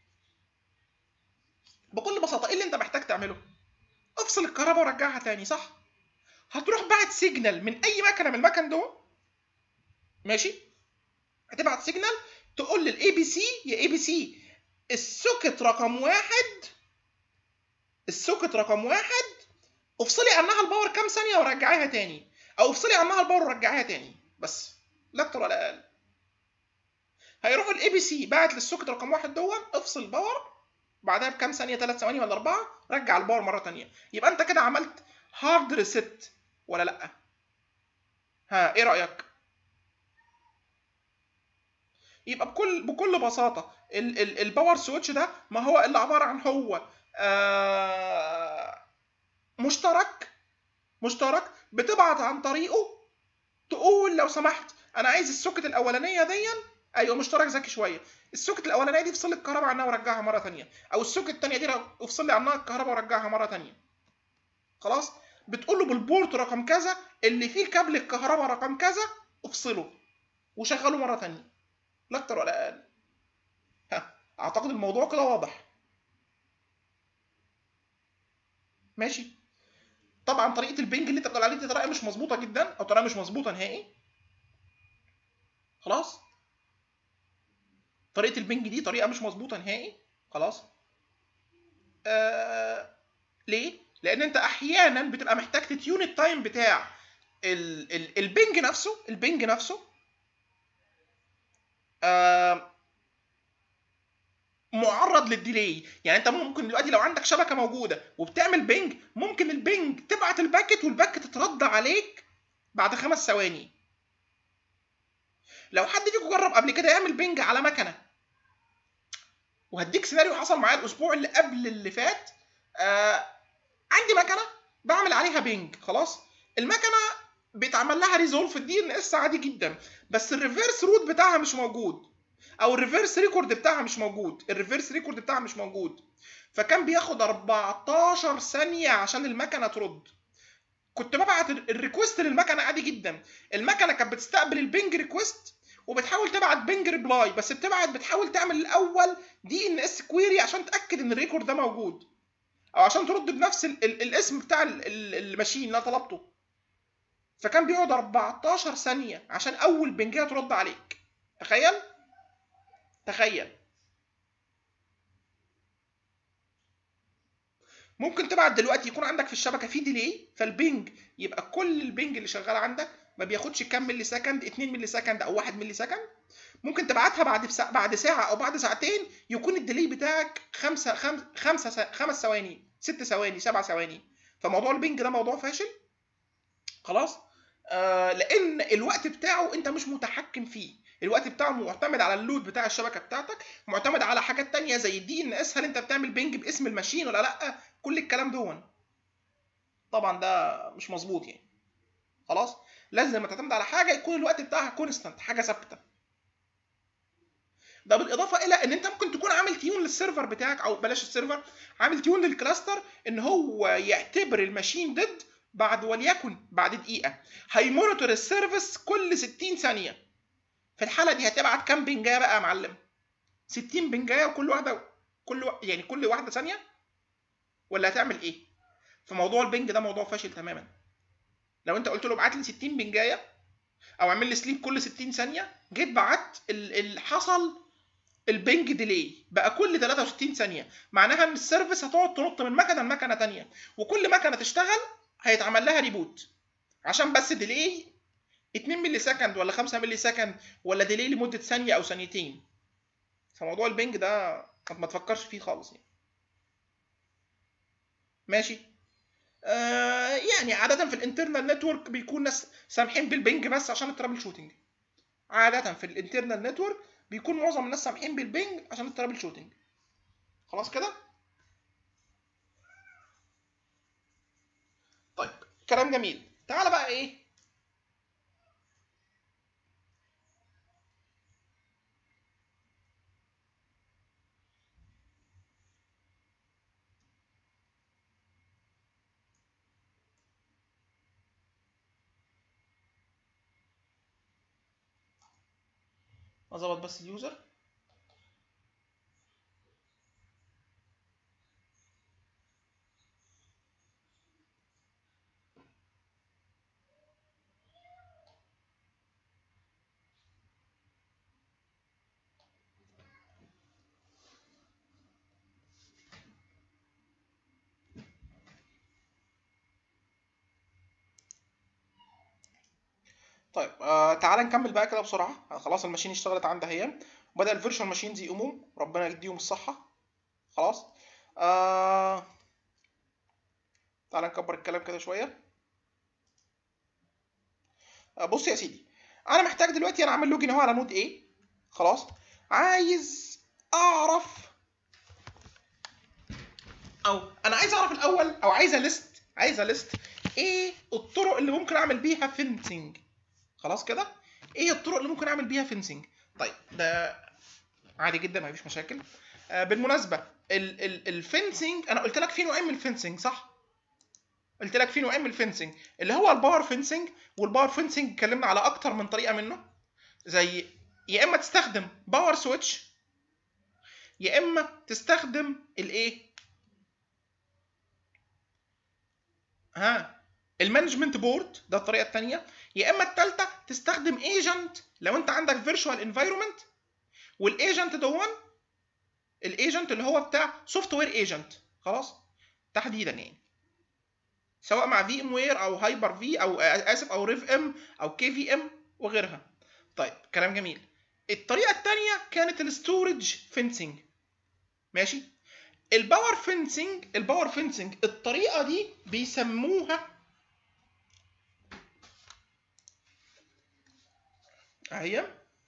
A: بكل بساطه ايه اللي انت محتاج تعمله افصل الكهرباء ورجعها تاني صح هتروح بعت سيجنال من اي مكنه من المكن دول ماشي هتبعت سيجنال تقول للاي بي سي يا اي بي سي السوكت رقم واحد السوكت رقم واحد افصلي عنها الباور كام ثانيه ورجعيها تاني او افصلي عنها الباور ورجعيها تاني بس لا اكتر ولا اقل هيروح الاي بي سي باعت للسوكت رقم واحد دون افصل باور بعدها بكام ثانيه ثلاث ثواني ولا اربعه رجع الباور مره تانيه يبقى انت كده عملت هارد ريست ولا لا ها ايه رايك يبقى بكل بكل بساطه ال ال الباور سويتش ده ما هو الا عباره عن هو آه مشترك مشترك بتبعت عن طريقه تقول لو سمحت انا عايز السوكت الاولانيه دي ايوه مشترك ذكي شويه السوكت الاولانيه دي افصل الكهرباء عنها ورجعها مره ثانيه او السوكت الثانيه دي افصل لي عنها الكهرباء ورجعها مره ثانيه خلاص بتقول له بالبورت رقم كذا اللي فيه كابل الكهرباء رقم كذا افصله وشغله مره ثانيه لا اكتر ولا اقل ها اعتقد الموضوع كده واضح ماشي طبعا طريقه البنج اللي انت بتقول عليها دي طريقه مش مظبوطه جدا او طريقه مش مظبوطه نهائي خلاص طريقه البنج دي طريقه مش مظبوطه نهائي خلاص آه... ليه لان انت احيانا بتبقى محتاج تتيون التايم بتاع ال... ال... البنج نفسه البنج نفسه آه... معرض للديلي يعني انت ممكن دلوقتي لو عندك شبكه موجوده وبتعمل بنج ممكن البنج تبعت الباكت والباكت تترد عليك بعد خمس ثواني لو حد فيكم جرب قبل كده يعمل بنج على مكنه وهديك سيناريو حصل معايا الاسبوع اللي قبل اللي فات آه عندي مكنه بعمل عليها بنج خلاص المكنه بيتعمل لها ريزولف الدي ان اس عادي جدا بس الريفرس روت بتاعها مش موجود او الريفرس ريكورد بتاعها مش موجود الريفرس ريكورد بتاعها مش موجود فكان بياخد 14 ثانيه عشان المكنه ترد كنت ببعت الريكوست للمكنه عادي جدا المكنه كانت بتستقبل البنج ريكوست وبتحاول تبعت بنج ريبلاي بس بتبعت بتحاول تعمل الاول دي ان اس كويري عشان تاكد ان الريكورد ده موجود او عشان ترد بنفس ال ال الاسم بتاع ال ال الماشين اللي انا طلبته فكان بيقعد 14 ثانيه عشان اول بنجيه ترد عليك تخيل تخيل ممكن تبعت دلوقتي يكون عندك في الشبكه في ديلي فالبنج يبقى كل البنج اللي شغال عندك ما بياخدش كام ملي سكند 2 ملي سكند او 1 ملي سكند ممكن تبعتها بعد بسا... بعد ساعه او بعد ساعتين يكون الديلي بتاعك 5 5 5 5 ثواني 6 ثواني 7 ثواني فموضوع البنج ده موضوع فاشل خلاص آه لان الوقت بتاعه انت مش متحكم فيه الوقت بتاعه معتمد على اللود بتاع الشبكه بتاعتك معتمد على حاجات تانية زي الدي ان اس هل انت بتعمل بنج باسم الماشين ولا لا كل الكلام دون طبعا ده مش مظبوط يعني خلاص لازم لما تعتمد على حاجه يكون الوقت بتاعها كونستانت حاجه ثابته ده بالاضافه الى ان انت ممكن تكون عامل تيون للسيرفر بتاعك او بلاش السيرفر عامل تيون للكلاستر ان هو يعتبر الماشين ديد بعد وليكن بعد دقيقه هيمونيتور السيرفيس كل 60 ثانيه في الحاله دي هتبعت كام بنجايه بقى يا معلم 60 بنجايه وكل واحده كل و... يعني كل واحده ثانيه ولا هتعمل ايه فموضوع البنج ده موضوع فاشل تماما لو انت قلت له ابعت لي 60 بنجايه او اعمل لي سليب كل 60 ثانيه جيت بعت اللي حصل البنج ديلي بقى كل 63 ثانيه معناها ان السيرفيس هتقعد تنط من مكنه لمكنه ثانيه وكل مكنه تشتغل هيتعمل لها ريبوت عشان بس ديلي 2 ملي سكند ولا 5 ملي سكند ولا ديلي لمده ثانيه او ثانيتين فموضوع البنج ده ما تفكرش فيه خالص يعني ماشي آه يعني عادة في الانترنال نتورك بيكون ناس سامحين بالبنج بس عشان الترابل شوتنج عادة في الانترنال نتورك بيكون معظم الناس سامحين بالبنج عشان الترابل شوتنج خلاص كده طيب كلام جميل تعال بقى ايه اظبط بس اليوزر طيب آه تعال نكمل بقى كده بسرعه خلاص الماشين اشتغلت عندها هي وبدا الفيرشوال ماشينز يقوموا ربنا يديهم الصحه خلاص آه تعال نكبر الكلام كده شويه آه بص يا سيدي انا محتاج دلوقتي انا عامل لوجن اهو على نود ايه خلاص عايز اعرف او انا عايز اعرف الاول او عايز ليست عايز ليست ايه الطرق اللي ممكن اعمل بيها فينسنج خلاص كده ايه الطرق اللي ممكن اعمل بيها فينسنج طيب ده عادي جدا مفيش مشاكل آه بالمناسبه ال ال الفينسنج انا قلت لك في نوعين من الفينسنج صح قلت لك في نوعين من الفينسنج اللي هو الباور فينسنج والباور فينسنج اتكلمنا على اكتر من طريقه منه زي يا اما تستخدم باور سويتش يا اما تستخدم الايه ها المانجمنت بورد ده الطريقه الثانيه يا اما الثالثه تستخدم ايجنت لو انت عندك فيرتشوال انفايرمنت والايجنت دون الايجنت اللي هو بتاع سوفت وير ايجنت خلاص تحديدا يعني سواء مع في ام وير او هايبر في او اسف او ريف ام او كي في ام وغيرها طيب كلام جميل الطريقه الثانيه كانت الستورج فينسنج ماشي الباور فينسنج الباور فينسنج الطريقه دي بيسموها اهي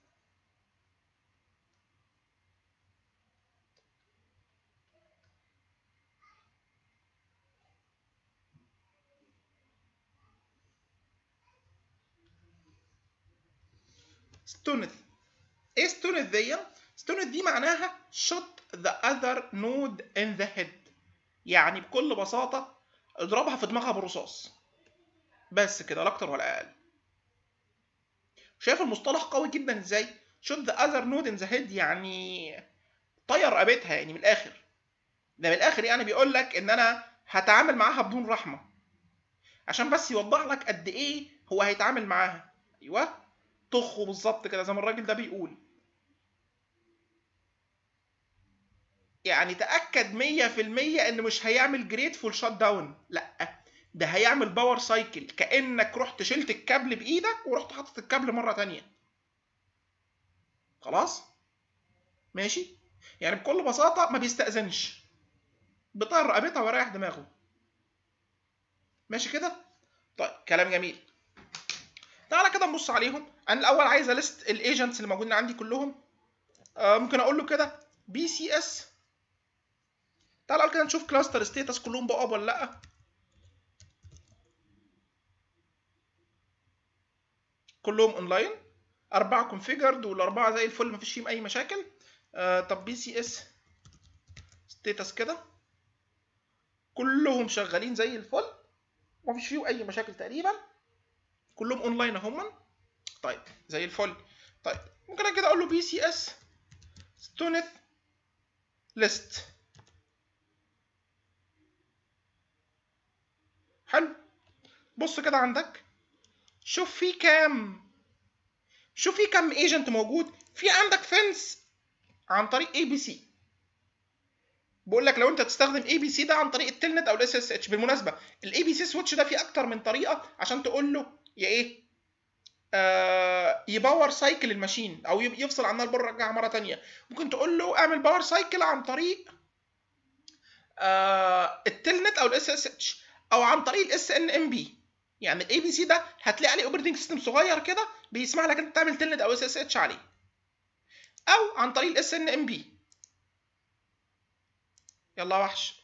A: ستونث ايه ستونث دي ستونث دي معناها shot the other node in the head يعني بكل بساطة اضربها في دماغها بالرصاص بس كده لا اكتر ولا اقل شايف المصطلح قوي جدا ازاي shoot the other node in the head يعني طير رقبتها يعني من الاخر ده من الاخر يعني بيقول لك ان انا هتعامل معاها بدون رحمه عشان بس يوضح لك قد ايه هو هيتعامل معاها ايوه طخه بالظبط كده زي ما الراجل ده بيقول يعني تاكد 100% ان مش هيعمل جريتفول شات داون لا ده هيعمل باور سايكل كانك رحت شلت الكابل بايدك ورحت حاطط الكابل مره تانية خلاص ماشي يعني بكل بساطه ما بيستاذنش بطير رقبتها ويريح دماغه ماشي كده طيب كلام جميل تعالى كده نبص عليهم انا الاول عايز ليست الايجنتس اللي موجودين عندي كلهم آه ممكن اقول له كده بي سي اس تعالى كده نشوف كلاستر ستيتس كلهم بقى ولا لا كلهم اونلاين اربعه كونفيجرد والاربعه زي الفل مفيش فيهم اي مشاكل آه طب بي سي اس ستيتس كده كلهم شغالين زي الفل مفيش فيهم اي مشاكل تقريبا كلهم اونلاين اهم طيب زي الفل طيب ممكن انا كده اقول له بي سي اس ستونث ليست حلو بص كده عندك شوف في كام شوف في كام ايجنت موجود في عندك فنس عن طريق اي بي سي بقول لك لو انت تستخدم اي بي سي ده عن طريق التلنت او الاس اس اتش بالمناسبه الاي بي سي سويتش ده فيه اكتر من طريقه عشان تقول له يا ايه آه يباور سايكل الماشين او يفصل عنها البر يرجعها مره تانية ممكن تقول له اعمل باور سايكل عن طريق آه التلنت او الاس اس اتش او عن طريق الاس ان ام بي يعني الاي بي سي ده هتلاقي عليه اوبريتنج سيستم صغير كده بيسمح لك انت تعمل تلنت او اس اس اتش عليه او عن طريق الاس ان ام بي يلا وحش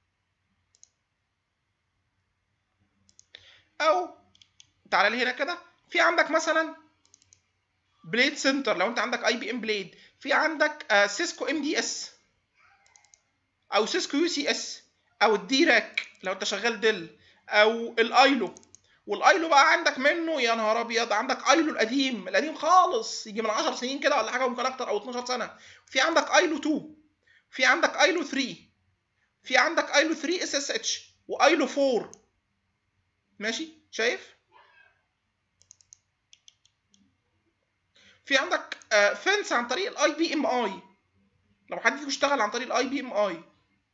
A: او تعالى لي هنا كده في عندك مثلا بليد سنتر لو انت عندك اي بي ام بليد في عندك سيسكو ام دي اس او سيسكو يو سي اس او الدي راك لو انت شغال ديل او الايلو والايلو بقى عندك منه يا نهار ابيض عندك ايلو القديم القديم خالص يجي من 10 سنين كده ولا حاجه ممكن اكتر او 12 سنه في عندك ايلو 2 في عندك ايلو 3 في عندك ايلو 3 اس اس اتش وايلو 4 ماشي شايف في عندك فنس عن طريق الاي بي ام اي لو حد فيكم اشتغل عن طريق الاي بي ام اي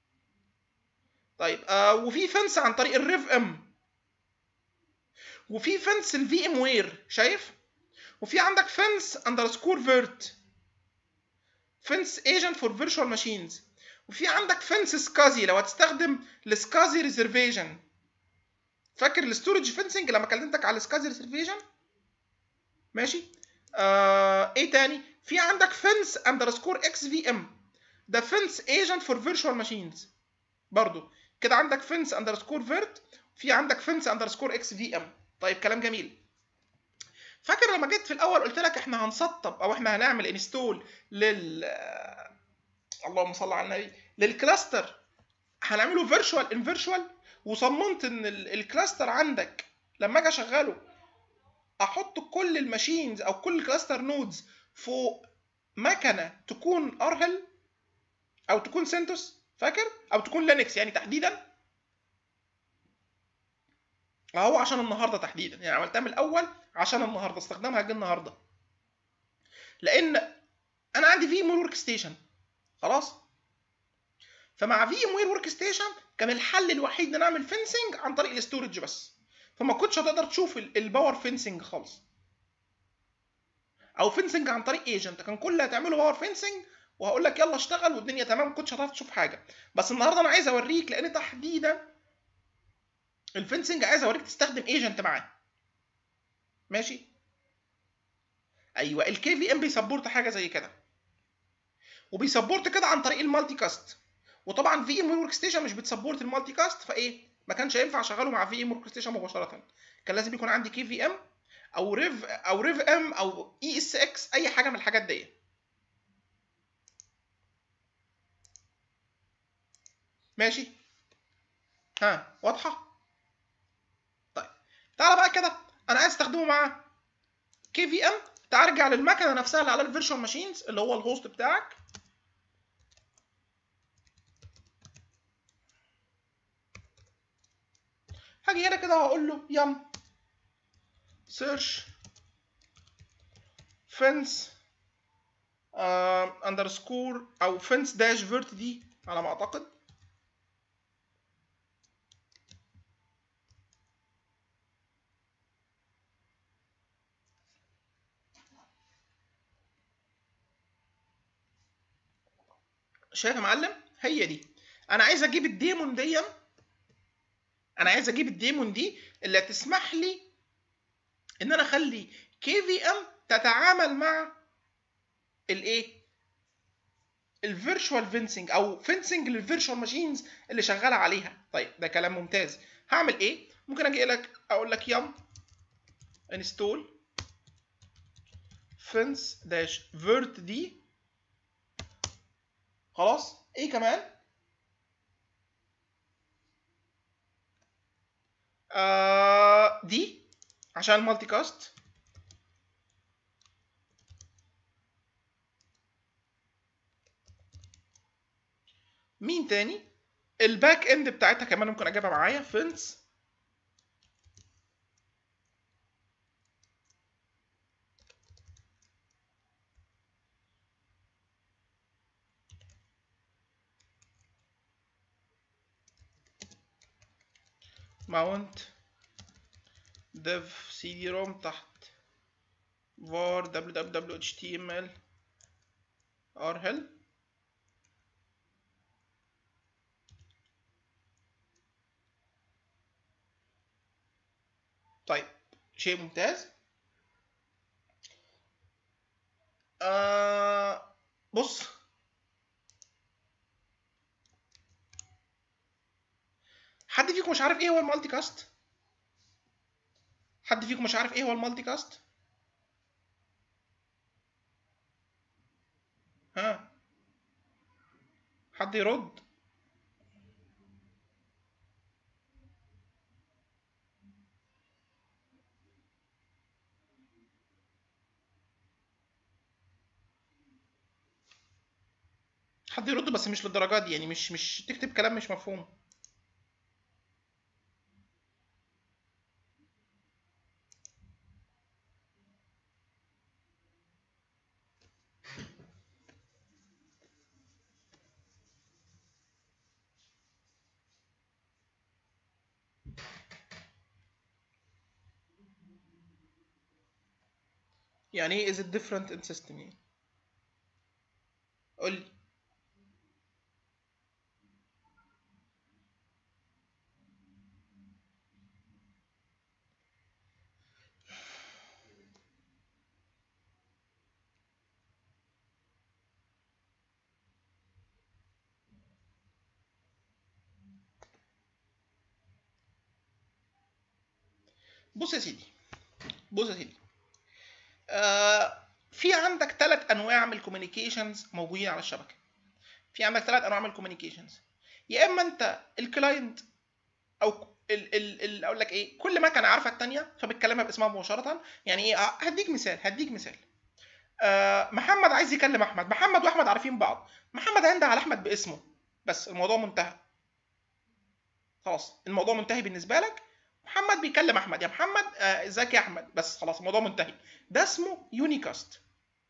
A: طيب آه وفي فنس عن طريق الريف ام وفي فنس الفي ام وير شايف وفي عندك فنس اندرسكور فيرت فنس ايجنت فور فيرتشوال ماشينز وفي عندك فنس سكازي لو هتستخدم السكازي ريزرفيشن فاكر الستورج فنسنج لما كلمتك على السكازي ريزرفيشن ماشي آه ايه تاني في عندك فنس اندرسكور اكس في ام ده فنس ايجنت فور فيرتشوال ماشينز برضو كده عندك فنس اندرسكور فيرت في عندك فنس اندرسكور اكس في ام طيب كلام جميل فاكر لما جيت في الاول قلت لك احنا هنسطب او احنا هنعمل انستول لل اللهم صل على النبي للكلاستر هنعمله فيرتشوال ان فيرتشوال وصممت ان الكلاستر عندك لما اجي اشغله احط كل الماشينز او كل الكلاستر نودز فوق مكنه تكون ارهل او تكون سنتوس فاكر او تكون لينكس يعني تحديدا اهو عشان النهارده تحديدا يعني عملتها من الاول عشان النهارده استخدامها جه النهارده لان انا عندي في ام ورك ستيشن خلاص فمع في ام وير ورك ستيشن كان الحل الوحيد ان اعمل فينسنج عن طريق الاستورج بس فما كنتش هتقدر تشوف الباور فينسنج خالص او فينسنج عن طريق ايجنت كان كل اللي هتعمله باور فينسنج وهقول لك يلا اشتغل والدنيا تمام ما كنتش هتعرف تشوف حاجه بس النهارده انا عايز اوريك لان تحديدا الفينسنج عايز اوريك تستخدم ايجنت معاه ماشي ايوه الكي في ام بيسبورت حاجه زي كده وبيسبورت كده عن طريق المالتي كاست وطبعا في ام ورك ستيشن مش بتسبورت المالتي كاست فايه ما كانش ينفع اشغله مع في ام ورك ستيشن مباشره كان لازم يكون عندي كي في ام او ريف او ريف ام او اي اس اكس اي حاجه من الحاجات دي ماشي ها واضحه طيب تعالى بقى كده انا عايز استخدمه مع كي في ام تعال ارجع للمكنه نفسها اللي على الفيرشوال ماشينز اللي هو الهوست بتاعك هاجي هنا كده وهقول له يم سيرش فنس اندرسكور او فنس داش فيرت دي على ما اعتقد شايف يا معلم هي دي انا عايز اجيب الديمون دي انا عايز اجيب الديمون دي اللي هتسمح لي ان انا اخلي كي في ام تتعامل مع الايه الفيرتشوال فينسنج او فينسنج للفيرتشوال ماشينز اللي شغاله عليها طيب ده كلام ممتاز هعمل ايه ممكن اجي لك اقول لك يم انستول فنس داش فيرت دي خلاص ايه كمان آه دي عشان المالتي كاست مين تاني الباك اند بتاعتها كمان ممكن اجيبها معايا فينس mount dev cd rom تحت var www html arhel طيب شيء ممتاز آه بص حد فيكم مش عارف ايه هو المالتي كاست حد فيكم مش عارف ايه هو المالتي كاست ها حد يرد حد يرد بس مش للدرجه دي يعني مش مش تكتب كلام مش مفهوم يعني ايه is it different in system يعني قول لي بص يا سيدي بص يا سيدي آه في عندك ثلاث انواع من الكوميونيكيشنز موجودين على الشبكه في عندك ثلاث انواع من الكوميونيكيشنز يا اما انت الكلاينت او ال ال ال اقول لك ايه كل مكنه عارفه الثانيه فبتكلمها باسمها مباشره يعني ايه هديك مثال هديك مثال آه محمد عايز يكلم احمد محمد واحمد عارفين بعض محمد هينده على احمد باسمه بس الموضوع منتهى خلاص الموضوع منتهي بالنسبه لك محمد بيكلم احمد يا محمد ازيك آه يا احمد بس خلاص الموضوع منتهي ده اسمه يونيكاست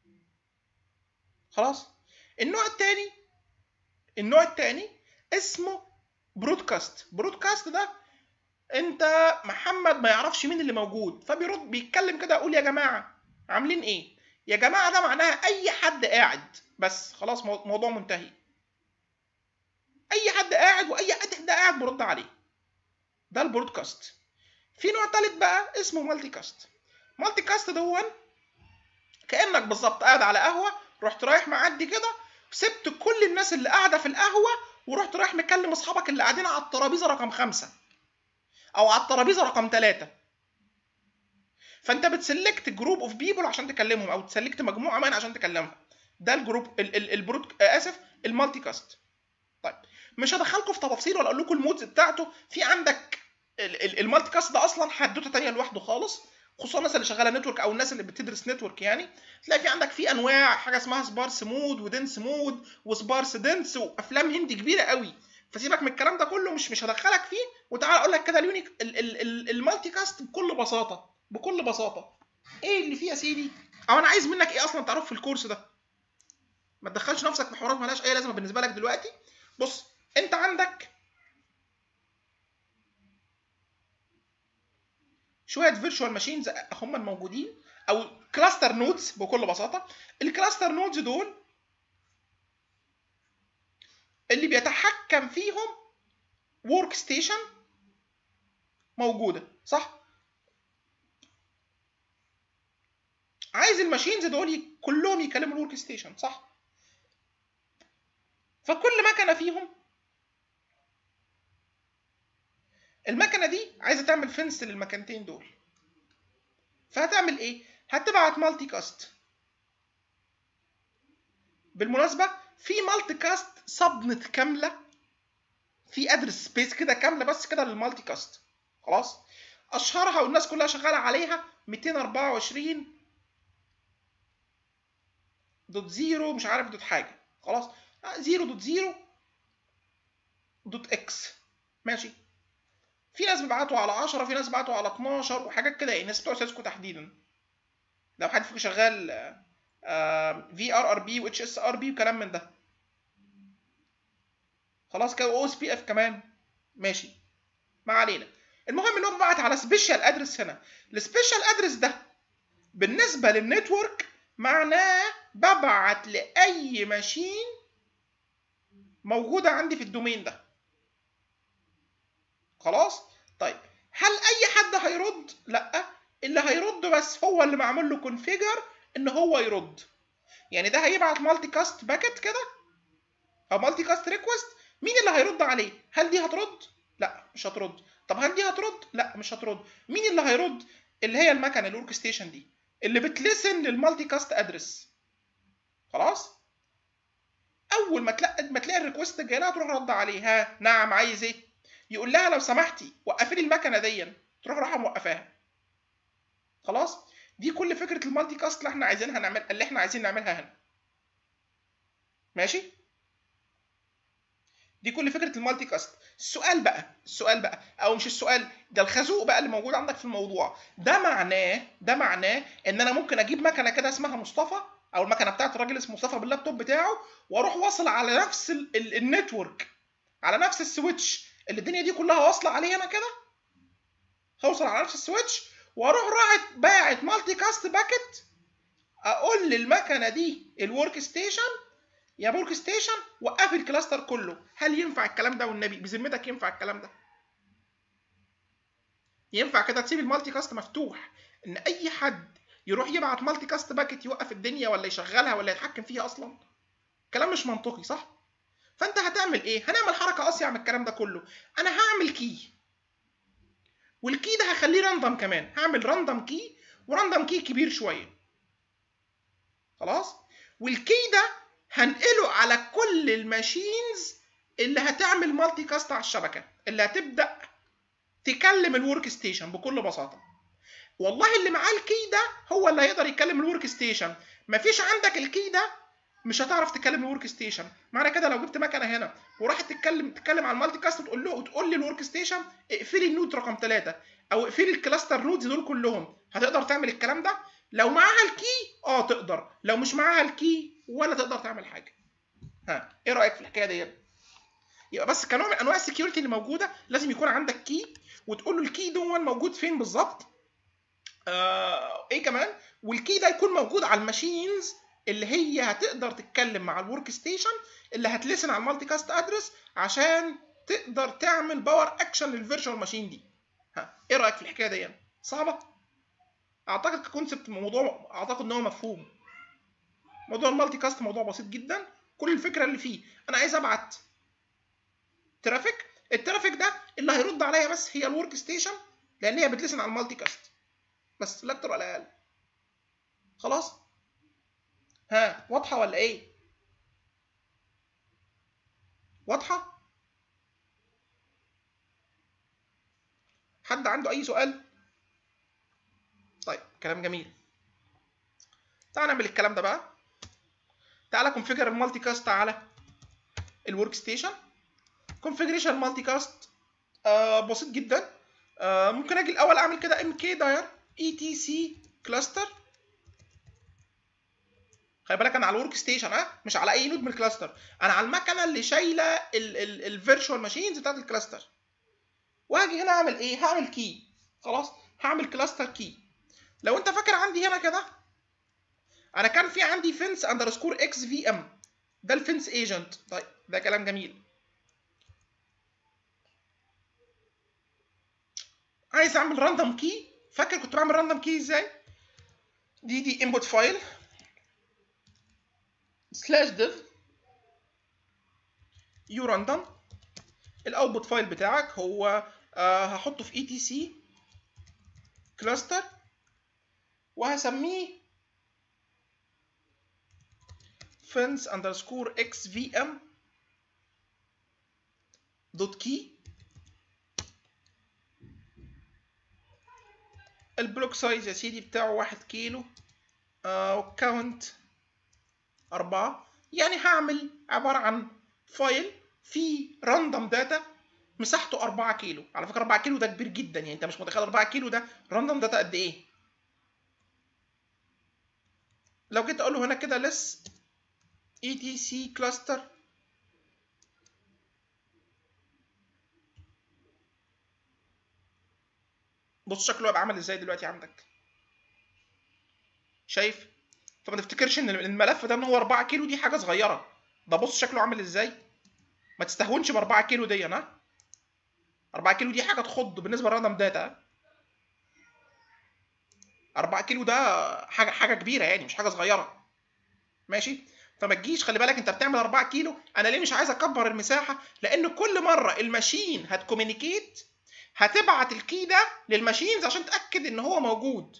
A: خلاص النوع الثاني النوع الثاني اسمه برودكاست برودكاست ده انت محمد ما يعرفش مين اللي موجود فبيرد بيتكلم كده يقول يا جماعه عاملين ايه يا جماعه ده معناها اي حد قاعد بس خلاص موضوع منتهي اي حد قاعد واي حد قاعد برد عليه ده البرودكاست في نوع ثالث بقى اسمه مالتي كاست مالتي كاست دون كانك بالظبط قاعد على قهوه رحت رايح معدي كده سبت كل الناس اللي قاعده في القهوه ورحت رايح مكلم اصحابك اللي قاعدين على الترابيزه رقم خمسة او على الترابيزه رقم ثلاثة فانت بتسلكت جروب اوف بيبل عشان تكلمهم او تسلكت مجموعه من عشان تكلمهم ده الجروب ال ال البرود اسف المالتي كاست طيب مش هدخلكم في تفاصيل ولا اقول لكم المودز بتاعته في عندك المالتي كاست ده اصلا حدوته تانية لوحده خالص خصوصا الناس اللي شغاله نتورك او الناس اللي بتدرس نتورك يعني تلاقي في عندك في انواع حاجه اسمها سبارس مود ودنس مود وسبارس دنس وافلام هندي كبيره قوي فسيبك من الكلام ده كله مش مش هدخلك فيه وتعالى اقول لك كده اليونيك المالتي كاست بكل بساطه بكل بساطه ايه اللي فيه يا سيدي او انا عايز منك ايه اصلا تعرف في الكورس ده ما تدخلش نفسك في حوارات مالهاش اي لازمه بالنسبه لك دلوقتي بص انت عندك شويه فيرتشوال ماشينز هم الموجودين او كلاستر نودز بكل بساطه الكلاستر نودز دول اللي بيتحكم فيهم ورك ستيشن موجوده صح عايز الماشينز دول كلهم يكلموا الورك ستيشن صح فكل مكنه فيهم المكنه دي عايزه تعمل فنس للمكانتين دول فهتعمل ايه هتبعت مالتي كاست بالمناسبه في مالتي كاست سبنت كامله في ادرس سبيس كده كامله بس كده للمالتي كاست خلاص اشهرها والناس كلها شغاله عليها 224 دوت زيرو مش عارف دوت حاجه خلاص زيرو دوت زيرو دوت اكس ماشي في ناس بيبعتوا على 10 في ناس بيبعتوا على 12 وحاجات كده يعني الناس بتوع سيسكو تحديدا لو حد فيكم شغال في ار ار بي واتش اس ار بي وكلام من ده خلاص كده او اس بي اف كمان ماشي ما علينا المهم ان هو بعت على سبيشال ادرس هنا السبيشال ادرس ده بالنسبه للنتورك معناه ببعت لاي ماشين موجوده عندي في الدومين ده خلاص طيب هل اي حد هيرد لا اللي هيرد بس هو اللي معمول له كونفيجر ان هو يرد يعني ده هيبعت مالتي كاست باكيت كده او مالتي كاست ريكوست مين اللي هيرد عليه هل دي هترد لا مش هترد طب هل دي هترد لا مش هترد مين اللي هيرد اللي هي المكنه الورك ستيشن دي اللي بتلسن للمالتي كاست ادرس خلاص اول ما تلاقي ما تلاقي الريكوست جاي لها تروح رد عليها نعم عايز ايه يقول لها لو سمحتي وقفي لي المكنه دي تروح رايحه موقفاها خلاص دي كل فكره المالتي كاست اللي احنا عايزينها نعمل اللي احنا عايزين نعملها هنا ماشي دي كل فكره المالتي كاست السؤال بقى السؤال بقى او مش السؤال ده الخازوق بقى اللي موجود عندك في الموضوع ده معناه ده معناه ان انا ممكن اجيب مكنه كده اسمها مصطفى او المكنه بتاعت الراجل اسمه مصطفى باللابتوب بتاعه واروح واصل على نفس النتورك على نفس السويتش اللي الدنيا دي كلها واصله عليه انا كده هوصل على نفس السويتش واروح راعت باعت مالتي كاست باكيت اقول للمكنه دي الورك ستيشن يا ورك ستيشن وقفي الكلاستر كله هل ينفع الكلام ده والنبي بذمتك ينفع الكلام ده ينفع كده تسيب المالتي كاست مفتوح ان اي حد يروح يبعت مالتي كاست باكيت يوقف الدنيا ولا يشغلها ولا يتحكم فيها اصلا كلام مش منطقي صح فانت هتعمل ايه هنعمل حركه اصيع من الكلام ده كله انا هعمل كي والكي ده هخليه راندوم كمان هعمل راندوم كي وراندوم كي كبير شويه خلاص والكي ده هنقله على كل الماشينز اللي هتعمل مالتي كاست على الشبكه اللي هتبدا تكلم الورك ستيشن بكل بساطه والله اللي معاه الكي ده هو اللي هيقدر يكلم الورك ستيشن مفيش عندك الكي ده مش هتعرف تكلم الورك ستيشن معنى كده لو جبت مكنه هنا وراحت تتكلم تتكلم على المالتي كاست وتقول له وتقول لي الورك ستيشن اقفلي النود رقم ثلاثة او اقفلي الكلاستر نودز دول كلهم هتقدر تعمل الكلام ده لو معاها الكي اه تقدر لو مش معاها الكي ولا تقدر تعمل حاجه ها ايه رايك في الحكايه دي يبقى بس كنوع من انواع السكيورتي اللي موجوده لازم يكون عندك كي وتقول له الكي دون موجود فين بالظبط آه ايه كمان والكي ده يكون موجود على الماشينز اللي هي هتقدر تتكلم مع الورك ستيشن اللي هتلسن على المالتي كاست ادرس عشان تقدر تعمل باور اكشن للفيرتشوال ماشين دي ها ايه رايك في الحكايه دي صعبه اعتقد ككونسبت موضوع اعتقد ان هو مفهوم موضوع المالتي كاست موضوع بسيط جدا كل الفكره اللي فيه انا عايز ابعت ترافيك الترافيك ده اللي هيرد عليا بس هي الورك ستيشن لان هي بتلسن على المالتي كاست بس لا اكتر ولا اقل خلاص ها واضحه ولا ايه واضحه حد عنده اي سؤال طيب كلام جميل تعال نعمل الكلام ده بقى تعالى كونفيجر المالتي كاست على الورك ستيشن كونفيجريشن مالتي كاست آه بسيط جدا آه ممكن اجي الاول اعمل كده ام كي داير اي تي سي كلاستر خلي بالك انا على الورك ستيشن ها مش على اي نود من الكلاستر انا على المكنه اللي شايله الفيرتشوال ماشينز بتاعت الكلاستر وهاجي هنا اعمل ايه هعمل كي خلاص هعمل كلاستر كي لو انت فاكر عندي هنا كده انا كان في عندي فينس اندرسكور اكس في ام ده الفينس ايجنت طيب ده كلام جميل عايز اعمل راندوم كي فاكر كنت بعمل راندوم كي ازاي دي دي انبوت فايل سلاش ديف يو راندوم الاوتبوت فايل بتاعك هو آه هحطه في اي تي سي كلاستر وهسميه fence underscore xvm دوت كي البلوك سايز يا سيدي بتاعه واحد كيلو آه كاونت أربعة يعني هعمل عبارة عن فايل فيه راندوم داتا مساحته 4 كيلو على فكرة 4 كيلو ده كبير جدا يعني انت مش متخيل 4 كيلو ده راندوم داتا قد ايه لو جيت اقول له هنا كده لس اي تي سي كلاستر بص شكله هيبقى عامل ازاي دلوقتي عندك شايف فما تفتكرش ان الملف ده ان هو 4 كيلو دي حاجه صغيره ده بص شكله عامل ازاي ما تستهونش ب 4 كيلو دي انا 4 كيلو دي حاجه تخض بالنسبه لراندوم داتا 4 كيلو ده حاجه حاجه كبيره يعني مش حاجه صغيره ماشي فما تجيش خلي بالك انت بتعمل 4 كيلو انا ليه مش عايز اكبر المساحه لان كل مره الماشين هتكومينيكيت هتبعت الكي ده للماشينز عشان تاكد ان هو موجود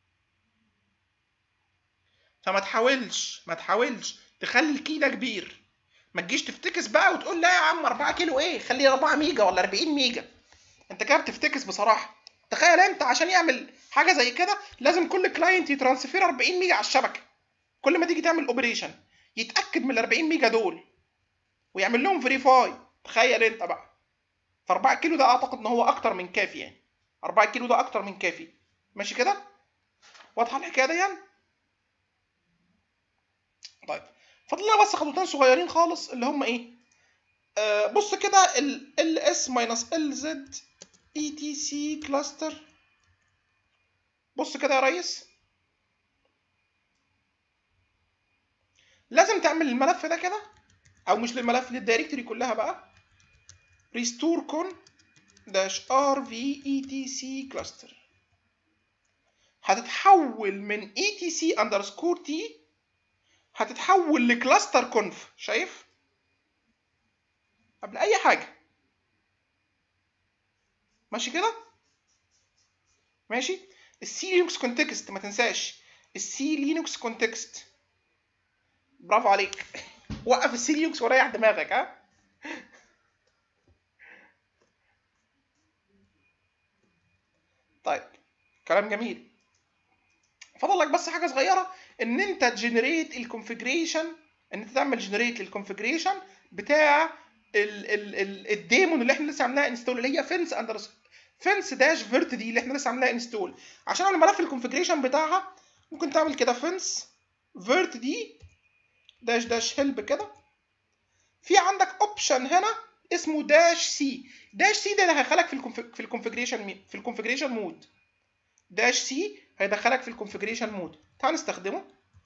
A: فما تحاولش ما تحاولش تخلي الكي ده كبير ما تجيش تفتكس بقى وتقول لا يا عم 4 كيلو ايه خليه 4 ميجا ولا 40 ميجا انت كده بتفتكس بصراحه تخيل انت عشان يعمل حاجه زي كده لازم كل كلاينت يترانسفير 40 ميجا على الشبكه كل ما تيجي تعمل اوبريشن يتاكد من ال 40 ميجا دول ويعمل لهم فيريفاي تخيل انت بقى ف 4 كيلو ده اعتقد ان هو اكتر من كافي يعني 4 كيلو ده اكتر من كافي ماشي كده واضحه الحكايه دي يعني طيب فاضل لنا بس خطوتين صغيرين خالص اللي هم ايه آه بص كده ال اس ماينس ال زد اي تي سي كلاستر بص كده يا ريس لازم تعمل الملف ده كده او مش للملف للدايركتوري كلها بقى restore con dash rvetc cluster هتتحول من etc underscore t هتتحول لكلاستر كونف شايف قبل اي حاجه ماشي كده ماشي السي لينكس كونتكست ما تنساش السي لينكس كونتكست برافو عليك وقف السي لينكس وريح دماغك ها طيب كلام جميل فاضل لك بس حاجه صغيره ان انت تجنريت الكونفجريشن ان انت تعمل جنريت للكونفجريشن بتاع ال ال ال الديمون اللي احنا لسه عاملينها انستول اللي هي فينس اندر فينس داش فيرت دي اللي احنا لسه عاملينها انستول عشان اعمل ملف الكونفجريشن بتاعها ممكن تعمل كده فينس فيرت دي داش داش هيلب كده في عندك اوبشن هنا اسمه داش سي داش سي ده اللي هيدخلك في الكونفج في الكونفجريشن في الكونفجريشن مود داش سي هيدخلك في الكونفجريشن مود تعال نستخدمه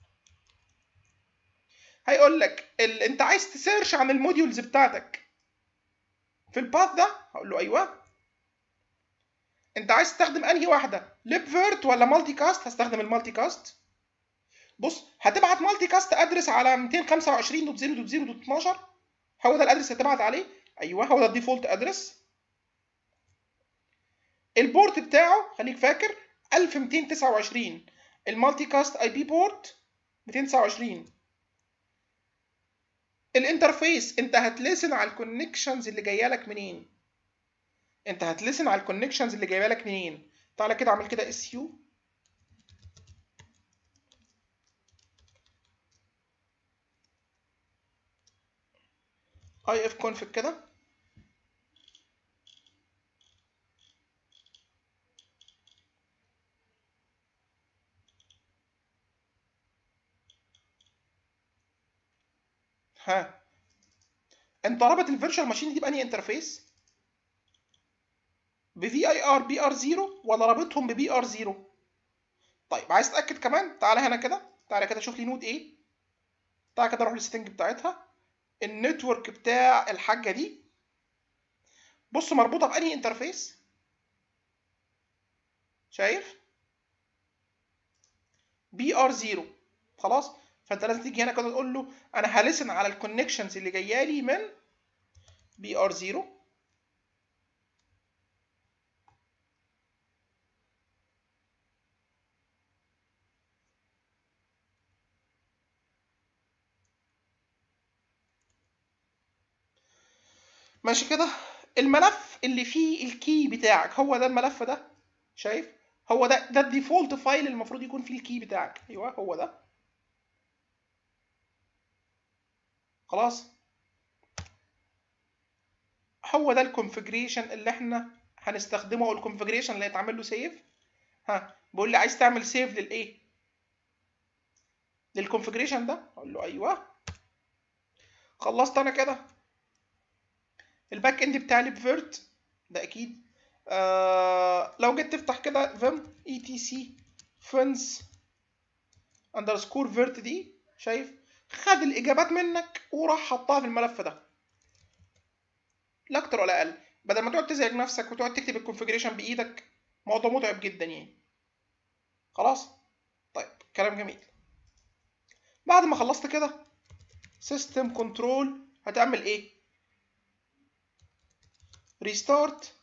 A: هيقول لك ال... انت عايز تسيرش عن الموديولز بتاعتك في الباث ده هقول له ايوه انت عايز تستخدم انهي واحده ليبفيرت ولا مالتي كاست هستخدم المالتي كاست بص هتبعت مالتي كاست ادرس على 225.0.0.12 هو ده الادرس هتبعت عليه ايوه هو ده الديفولت ادرس البورت بتاعه خليك فاكر 1229 المالتي كاست اي بي بورت 229 الانترفيس انت هتلسن على الكونكشنز اللي جايه لك منين انت هتلسن على الكونكشنز اللي جايه لك منين تعالى كده اعمل كده اس يو اي اف كونفج كده انت رابط الفيرتشوال ماشين دي بانهي انترفيس بفي اي ار بي ار 0 ولا رابطهم ببي ار 0 طيب عايز تتاكد كمان تعالى هنا كده تعالى كده شوف لي نود ايه تعالى كده اروح للسيتنج بتاعتها النتورك بتاع الحاجه دي بص مربوطه بانهي انترفيس شايف بي ار 0 خلاص فانت لازم تيجي هنا كده تقول له انا هلسن على الكونكشنز اللي جايه لي من بي ار 0 ماشي كده الملف اللي فيه الكي بتاعك هو ده الملف ده شايف هو ده ده الديفولت فايل اللي المفروض يكون فيه الكي بتاعك ايوه هو ده خلاص هو ده الكونفجريشن اللي احنا هنستخدمه او الكونفجريشن اللي هيتعمل له سيف ها بيقول لي عايز تعمل سيف للايه للكونفجريشن ده اقول له ايوه خلصت انا كده الباك اند بتاعي بفيرت ده اكيد آه لو جيت تفتح كده فيم اي تي سي فنس اندرسكور فيرت دي شايف خد الاجابات منك وراح حطها في الملف ده لا اكتر ولا اقل بدل ما تقعد تزعج نفسك وتقعد تكتب الكونفجريشن بايدك موضوع متعب جدا يعني خلاص طيب كلام جميل بعد ما خلصت كده سيستم كنترول هتعمل ايه ريستارت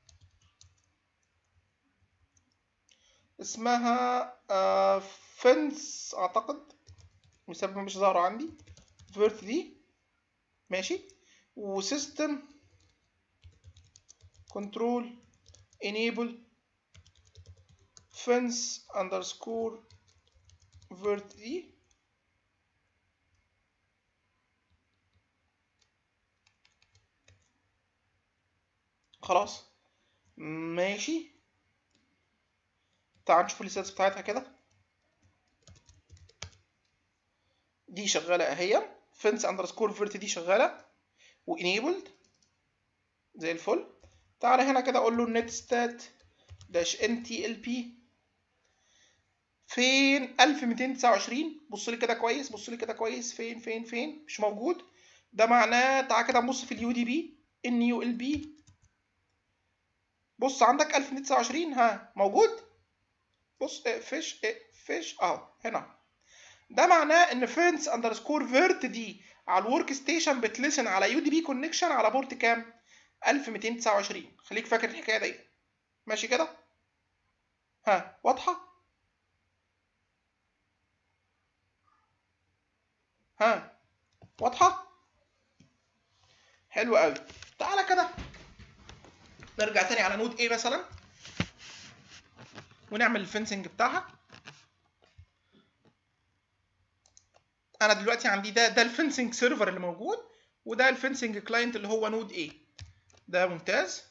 A: اسمها فنس اعتقد مسبب مش ظاهرة عندي فيرت دي ماشي وسيستم كنترول enable fence underscore vert دي خلاص ماشي تعال نشوف الستاتس بتاعتها كده دي شغاله اهي فنس اندرسكور فيرت دي شغاله وانيبلد زي الفل تعالى هنا كده اقول له نت ستات داش ان تي ال بي فين 1229 بص لي كده كويس بص لي كده كويس فين فين فين مش موجود ده معناه تعالى كده نبص في اليو دي بي ان يو ال بي بص عندك 1229 ها موجود بص فيش فيش اهو هنا ده معناه ان فينس اندرسكور فيرت دي على الورك ستيشن بتلسن على يو دي بي كونكشن على بورت كام 1229 خليك فاكر الحكايه دي ماشي كده ها واضحه ها واضحه حلو قوي تعالى كده نرجع تاني على نود A مثلا ونعمل الفنسنج بتاعها انا دلوقتي عندي ده ده الفنسنج سيرفر اللي موجود وده الفنسنج كلاينت اللي هو نود A ده ممتاز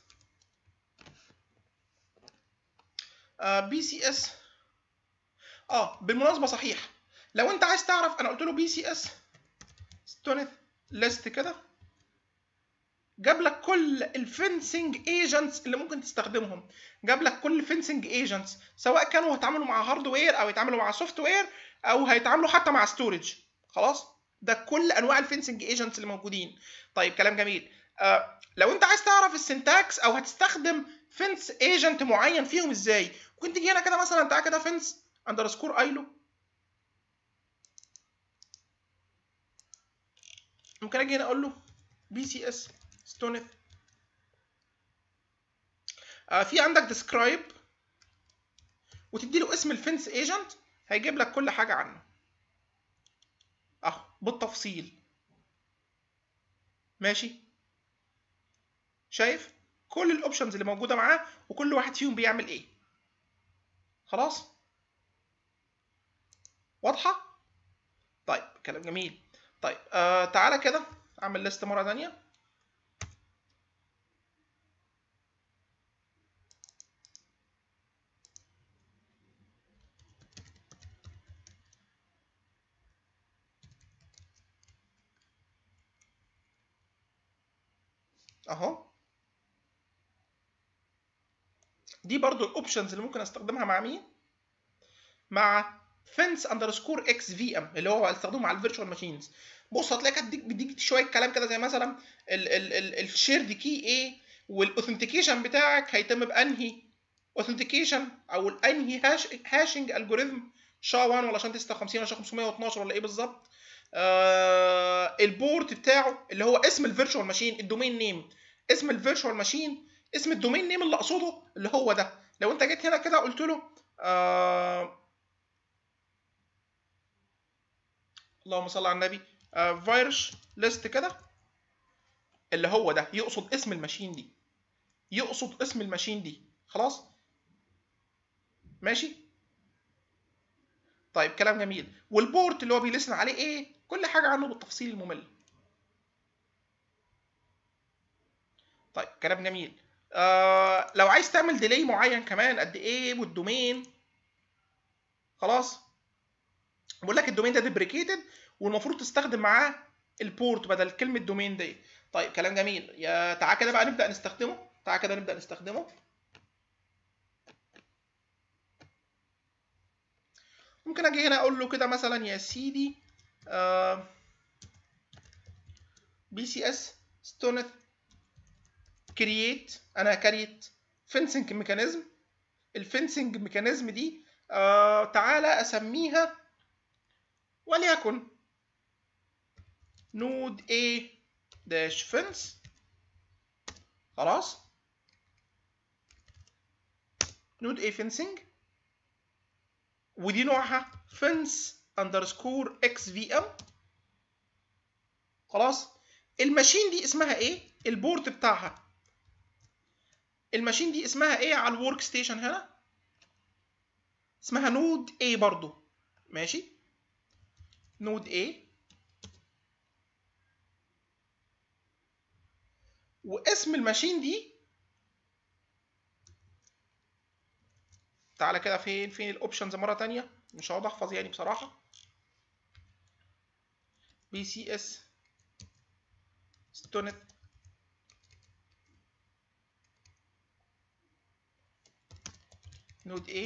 A: بي سي اس اه بالمناسبه صحيح لو انت عايز تعرف انا قلت له بي سي اس ستونث ليست كده جاب لك كل الفنسنج ايجنتس اللي ممكن تستخدمهم جاب لك كل الفنسنج ايجنتس سواء كانوا هيتعاملوا مع هاردوير او يتعاملوا مع سوفت وير او هيتعاملوا حتى مع ستورج خلاص ده كل انواع الفنسنج ايجنتس اللي موجودين طيب كلام جميل آه لو انت عايز تعرف السنتاكس او هتستخدم فنس ايجنت معين فيهم ازاي ممكن تيجي هنا كده مثلا تعالى كده فنس اندرسكور ايلو ممكن اجي هنا اقول له بي سي اس ستونث آه في عندك ديسكرايب وتدي له اسم الفنس ايجنت هيجيب لك كل حاجه عنه اهو بالتفصيل ماشي شايف كل الاوبشنز اللي موجوده معاه وكل واحد فيهم بيعمل ايه خلاص واضحه طيب كلام جميل طيب آه تعالى كده اعمل ليست مره ثانيه اهو دي برضو الاوبشنز اللي ممكن استخدمها مع مين مع فنس اندرسكور اكس في ام اللي هو هستخدمه مع الفيرتشوال ماشينز بص هتلاقيك هتديك بيديك شويه كلام كده زي مثلا الشيرد كي ايه والاوثنتيكيشن بتاعك هيتم بانهي اوثنتيكيشن او انهي هاش هاشنج الجوريزم شا 1 ولا شا 56 ولا شا 512 ولا ايه بالظبط آه البورت بتاعه اللي هو اسم الفيرتشوال ماشين الدومين نيم اسم الفيرتشوال ماشين اسم الدومين نيم اللي اقصده اللي هو ده لو انت جيت هنا كده قلت له آه اللهم صل على النبي آه فيروس ليست كده اللي هو ده يقصد اسم الماشين دي يقصد اسم الماشين دي خلاص ماشي طيب كلام جميل والبورت اللي هو بيلسن عليه ايه كل حاجه عنه بالتفصيل الممل طيب كلام جميل آه لو عايز تعمل ديلي معين كمان قد ايه والدومين خلاص بقول لك الدومين ده ديبريكيتد والمفروض تستخدم معاه البورت بدل كلمه دومين دي طيب كلام جميل يا تعال كده بقى نبدا نستخدمه تعال كده نبدا نستخدمه ممكن اجي هنا اقول له كده مثلا يا سيدي بي سي اس ستونت كرييت انا كريت فنسنج ميكانيزم الفنسنج ميكانيزم دي آه تعالى اسميها وليكن نود A داش فنس خلاص نود A فنسنج ودي نوعها فنس اندرسكور اكس في ام خلاص الماشين دي اسمها ايه البورت بتاعها الماشين دي اسمها ايه على الورك ستيشن هنا اسمها نود A برضو ماشي نود A واسم الماشين دي تعالى كده فين فين الاوبشنز مره تانية مش هقعد احفظ يعني بصراحه بي سي اس ستونت نود A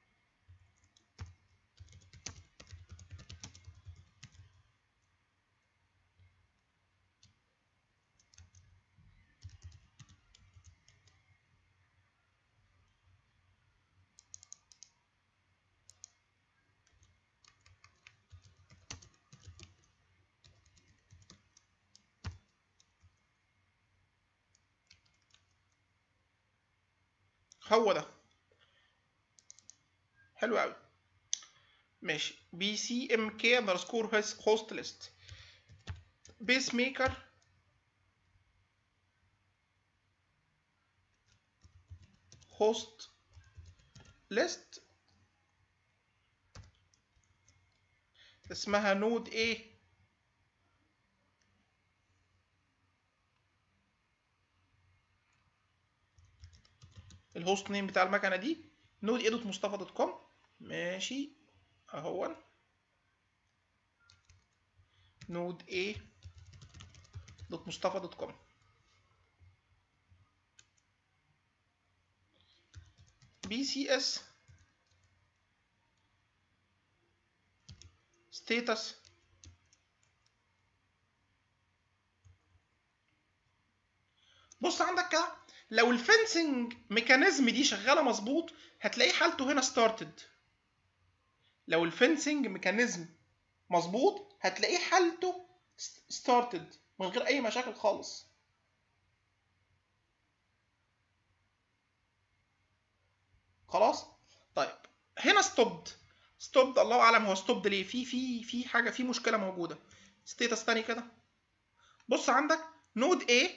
A: هو ده حلو قوي ماشي بي سي ام كي اندرسكور هوست ليست بيس ميكر هوست ليست اسمها نود ايه الهوست نيم بتاع المكنه دي نود ايه دوت مصطفى دوت كوم ماشي اهو نود ايه دوت مصطفى دوت كوم بي سي اس ستيتس بص عندك كده لو الفنسنج ميكانيزم دي شغاله مظبوط هتلاقي حالته هنا ستارتد لو الفنسنج ميكانيزم مظبوط هتلاقيه حالته ستارتد من غير اي مشاكل خالص خلاص طيب هنا ستوبد ستوبد الله اعلم هو ستوبد ليه في في في حاجه في مشكله موجوده ستيتس تاني كده بص عندك نود A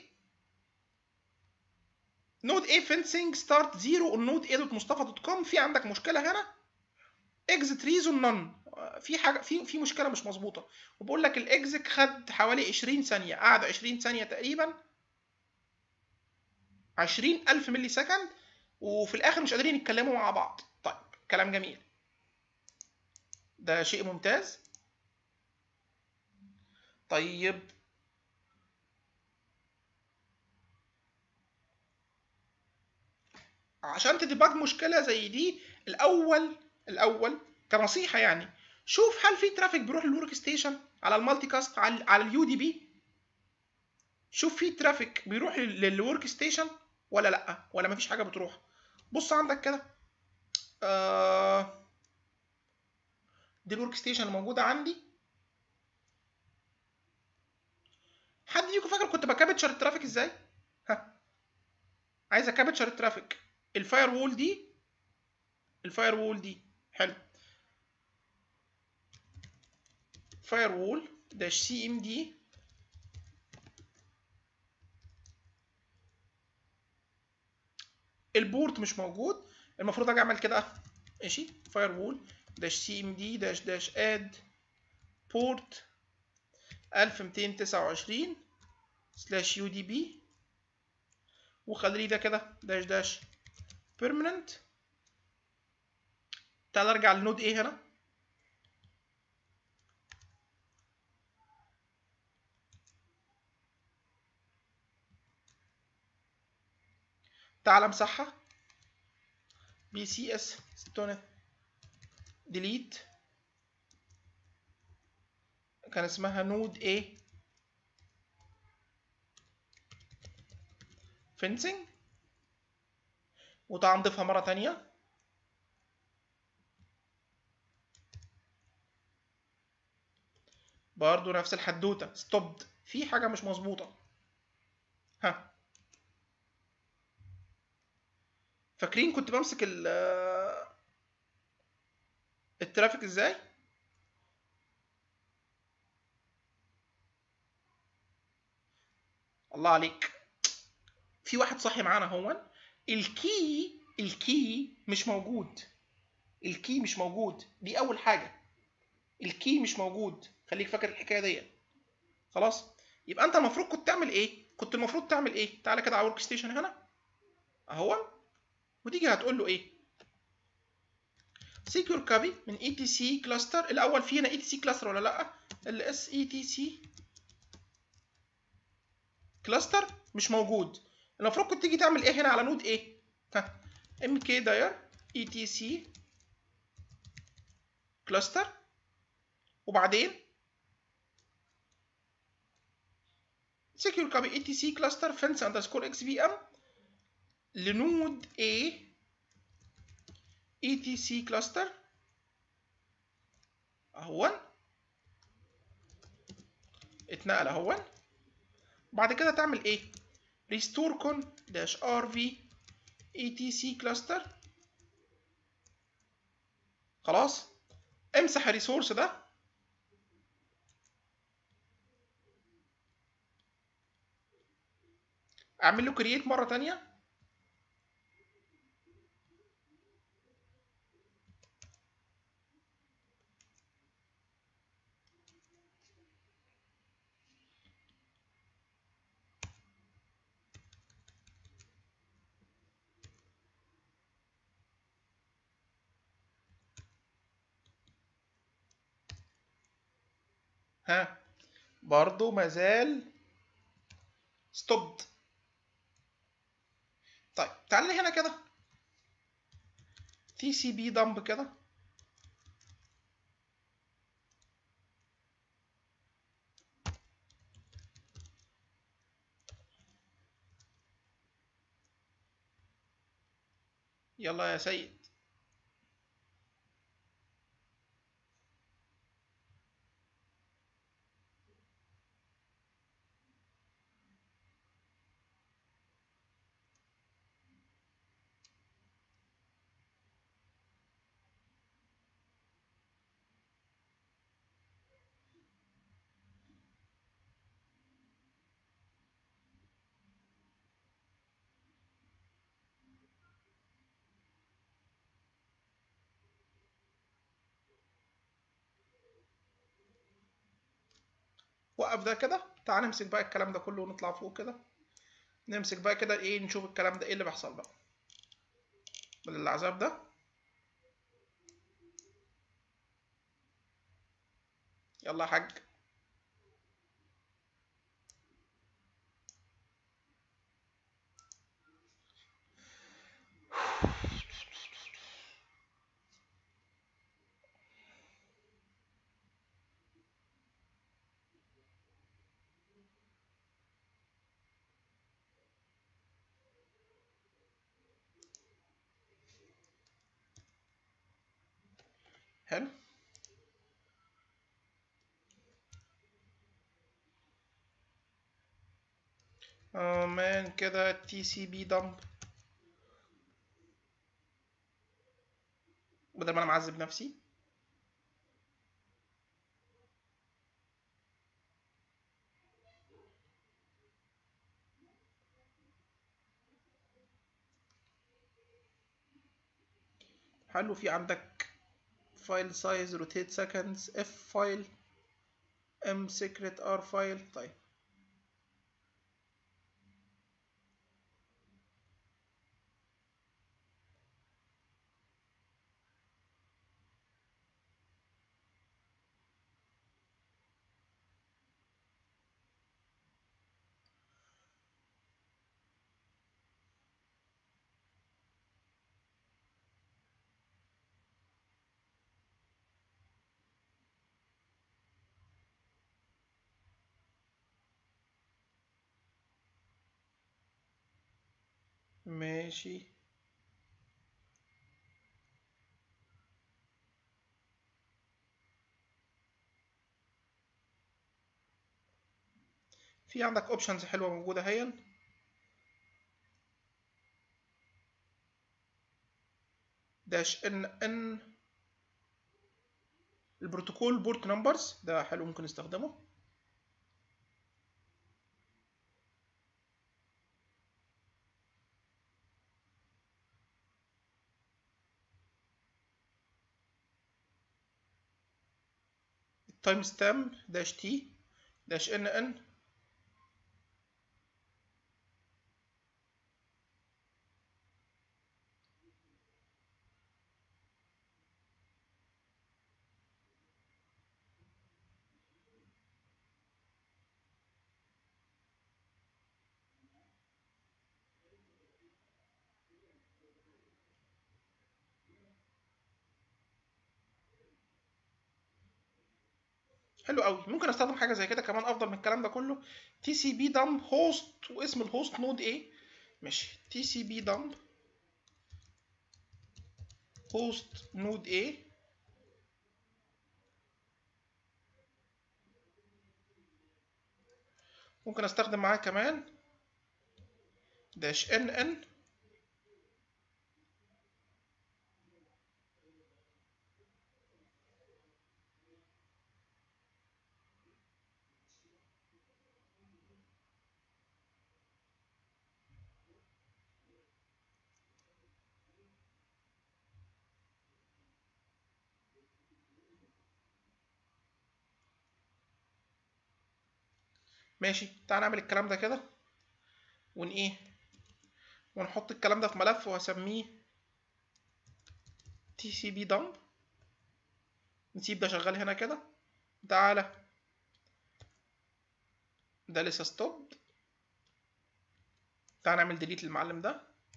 A: نود A fencing start zero on node A دوت مصطفى دوت كوم في عندك مشكله هنا exit reason none في حاجه في في مشكله مش مظبوطه وبقول لك الاكزيك خد حوالي 20 ثانيه قعد 20 ثانيه تقريبا 20000 ملي سكند وفي الاخر مش قادرين يتكلموا مع بعض طيب كلام جميل ده شيء ممتاز طيب عشان تديباج مشكله زي دي الاول الاول كنصيحه يعني شوف هل في ترافيك بيروح للورك ستيشن على المالتي كاست على على اليو دي بي شوف في ترافيك بيروح للورك ستيشن ولا لا ولا مفيش حاجه بتروح بص عندك كده آه دي الورك ستيشن الموجوده عندي حد فيكم فاكر كنت بكابتشر الترافيك ازاي ها عايز اكابتشر الترافيك الفاير وول دي الفاير وول دي حلو فاير وول داش سي ام دي البورت مش موجود المفروض اجي اعمل كده ماشي فاير وول داش سي ام دي داش داش اد بورت 1229 سلاش يو دي بي وخلي ده كده داش داش بيرمننت تعال ارجع لنود ايه هنا تعال امسحها بي سي اس ستونت ديليت كان اسمها نود A فينسنج وتعال نضيفها مرة تانية برضو نفس الحدوتة ستوبد في حاجة مش مظبوطة ها فاكرين كنت بمسك ال الترافيك ازاي الله عليك في واحد صاحي معانا هون الكي الكي مش موجود الكي مش موجود دي اول حاجه الكي مش موجود خليك فاكر الحكايه دي خلاص يبقى انت المفروض كنت تعمل ايه كنت المفروض تعمل ايه تعالى كده على ورك ستيشن هنا اهو وتيجي هتقول له ايه سيكيور كابي من اي تي سي كلاستر الاول في هنا اي تي سي كلاستر ولا لا الاس اي تي سي كلاستر مش موجود المفروض كنت تيجي تعمل ايه هنا على نود ايه ها ام كي داير اي تي سي كلاستر وبعدين سيكيور كابي اي تي سي كلاستر فنس اندرسكور اكس بي ام لنود A ETC cluster اهون اتنقل اهون بعد كده تعمل ايه restore con dash rv etc cluster خلاص امسح الريسورس ده اعمل له كرييت مره تانية ها برضو مازال ستوبد طيب تعال لي هنا كده تي سي بي دمب كده يلا يا سيد وقف ده كده تعال نمسك بقى الكلام ده كله ونطلع فوق كده نمسك بقى كده ايه نشوف الكلام ده ايه اللي بيحصل بقى بدل العذاب ده يلا يا حاج حلو اه مان كده تي سي بي دمب بدل ما انا معذب نفسي حلو في عندك فايل سايز روتيت سكندز اف فايل ام سيكريت ار فايل طيب ماشي في عندك اوبشنز حلوه موجوده اهي داش ان ان البروتوكول بورت نمبرز ده حلو ممكن نستخدمه التايم ستامب داش تي داش ان ان حلو قوي ممكن استخدم حاجه زي كده كمان افضل من الكلام ده كله تي سي بي دمب هوست واسم الهوست نود ايه ماشي تي سي بي دمب هوست نود ايه ممكن استخدم معاه كمان داش ان ان ماشي تعال نعمل الكلام ده كده ون ايه ونحط الكلام ده في ملف وهسميه تي سي بي دمب نسيب ده شغال هنا كده تعالى ده لسه ستوب تعال نعمل ديليت للمعلم ده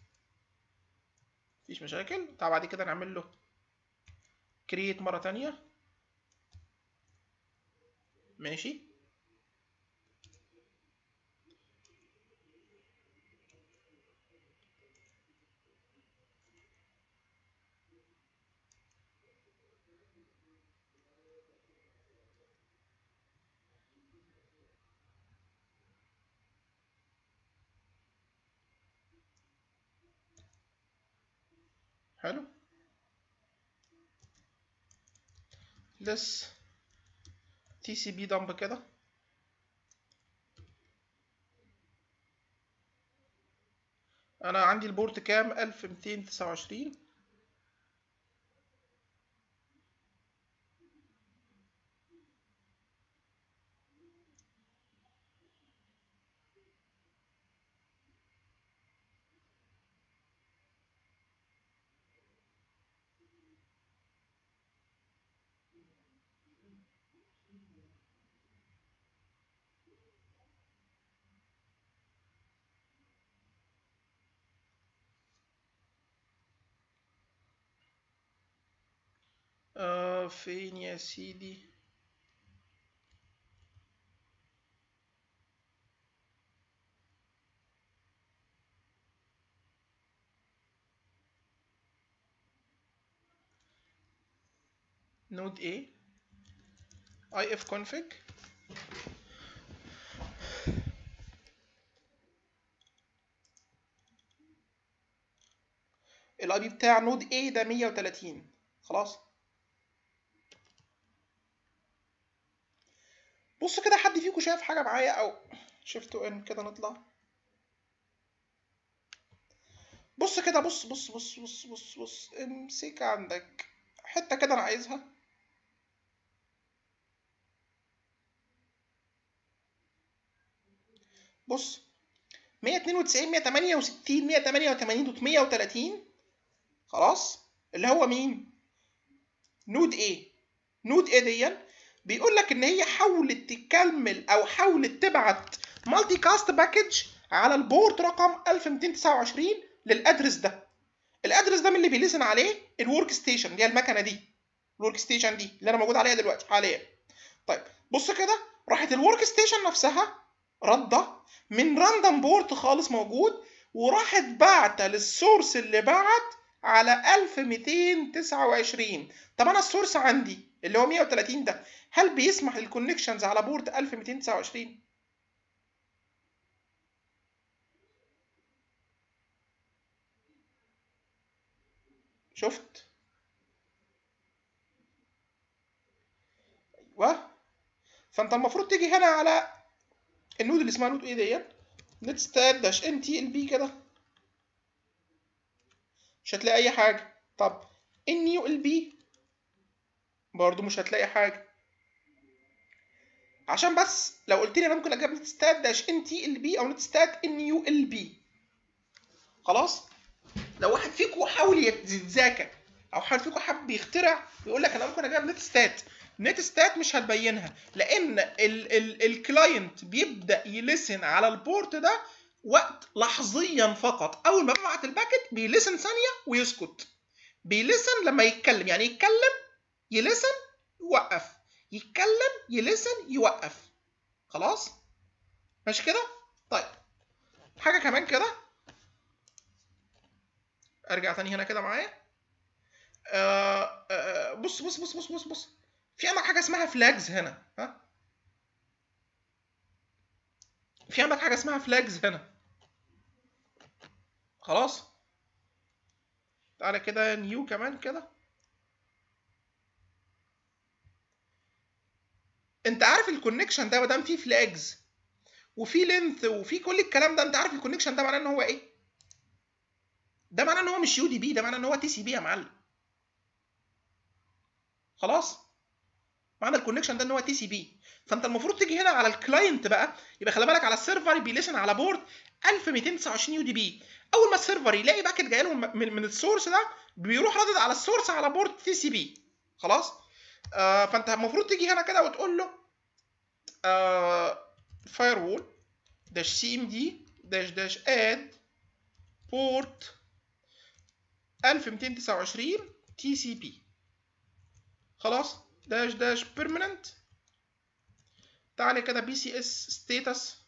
A: مفيش مشاكل تعال بعد كده نعمل له كرييت مرة تانية ماشي حلو لس تي سي بي دمب كده انا عندي البورت كام 1229 آه فين يا سيدي نود A if config الاي بي بتاع نود A ده 130 خلاص بص كده حد فيكم شايف حاجه معايا او شفتوا ان كده نطلع بص كده بص بص بص بص بص بص امسك عندك حته كده انا عايزها بص 192 168 188 دوت 130 خلاص اللي هو مين نود ايه نود ايه دي بيقول لك ان هي حاولت تكمل او حاولت تبعت مالتي كاست باكج على البورت رقم 1229 للادرس ده الادرس ده من اللي بيلسن عليه الورك ستيشن اللي هي المكنه دي الورك ستيشن دي اللي انا موجود عليها دلوقتي حاليا طيب بص كده راحت الورك ستيشن نفسها رده من راندوم بورت خالص موجود وراحت باعته للسورس اللي بعت على 1229 طب انا السورس عندي اللي هو 130 ده هل بيسمح للكونكشنز على بورت 1229 شفت ايوه فانت المفروض تيجي هنا على النود اللي اسمها نود ايه ديت نت ستات داش ان تي ال بي كده مش هتلاقي اي حاجه طب ان يو ال بي برضه مش هتلاقي حاجه عشان بس لو قلت لي انا ممكن اجيب نت ستات داش ان تي ال بي او نت ستات ان يو ال بي خلاص لو واحد فيكم حاول يتذاكى او حد فيكم حب يخترع يقول لك انا ممكن اجيب نت ستات نت ستات مش هتبينها لان ال ال الكلاينت بيبدا يلسن على البورت ده وقت لحظيا فقط اول ما ببعت الباكت بيلسن ثانيه ويسكت بيلسن لما يتكلم يعني يتكلم يلسن يوقف يتكلم يلسن يوقف خلاص ماشي كده طيب حاجه كمان كده ارجع تاني هنا كده معايا آه آه بص بص بص بص بص بص في عندك حاجه اسمها فلاجز هنا ها في عندك حاجه اسمها فلاجز هنا خلاص تعالى كده نيو كمان كده انت عارف الكونكشن ده ما دام فيه فلاجز وفي لينث وفي كل الكلام ده انت عارف الكونكشن ده معناه ان هو ايه ده معناه ان هو مش يو دي بي ده معناه ان هو تي سي بي يا معلم خلاص معنى الكونكشن ده ان هو تي سي بي فانت المفروض تيجي هنا على الكلاينت بقى يبقى خلي بالك على السيرفر بيليسن على بورد 1229 يو دي بي اول ما السيرفر يلاقي باكت جاي له من, من السورس ده بيروح رادد على السورس على بورد تي سي بي خلاص آه فانت المفروض تيجي هنا كده وتقول له آه فاير وول داش سي ام دي داش داش اد بورت 1229 تي سي بي خلاص داش داش بيرمننت تعالى كده بي سي اس ستاتس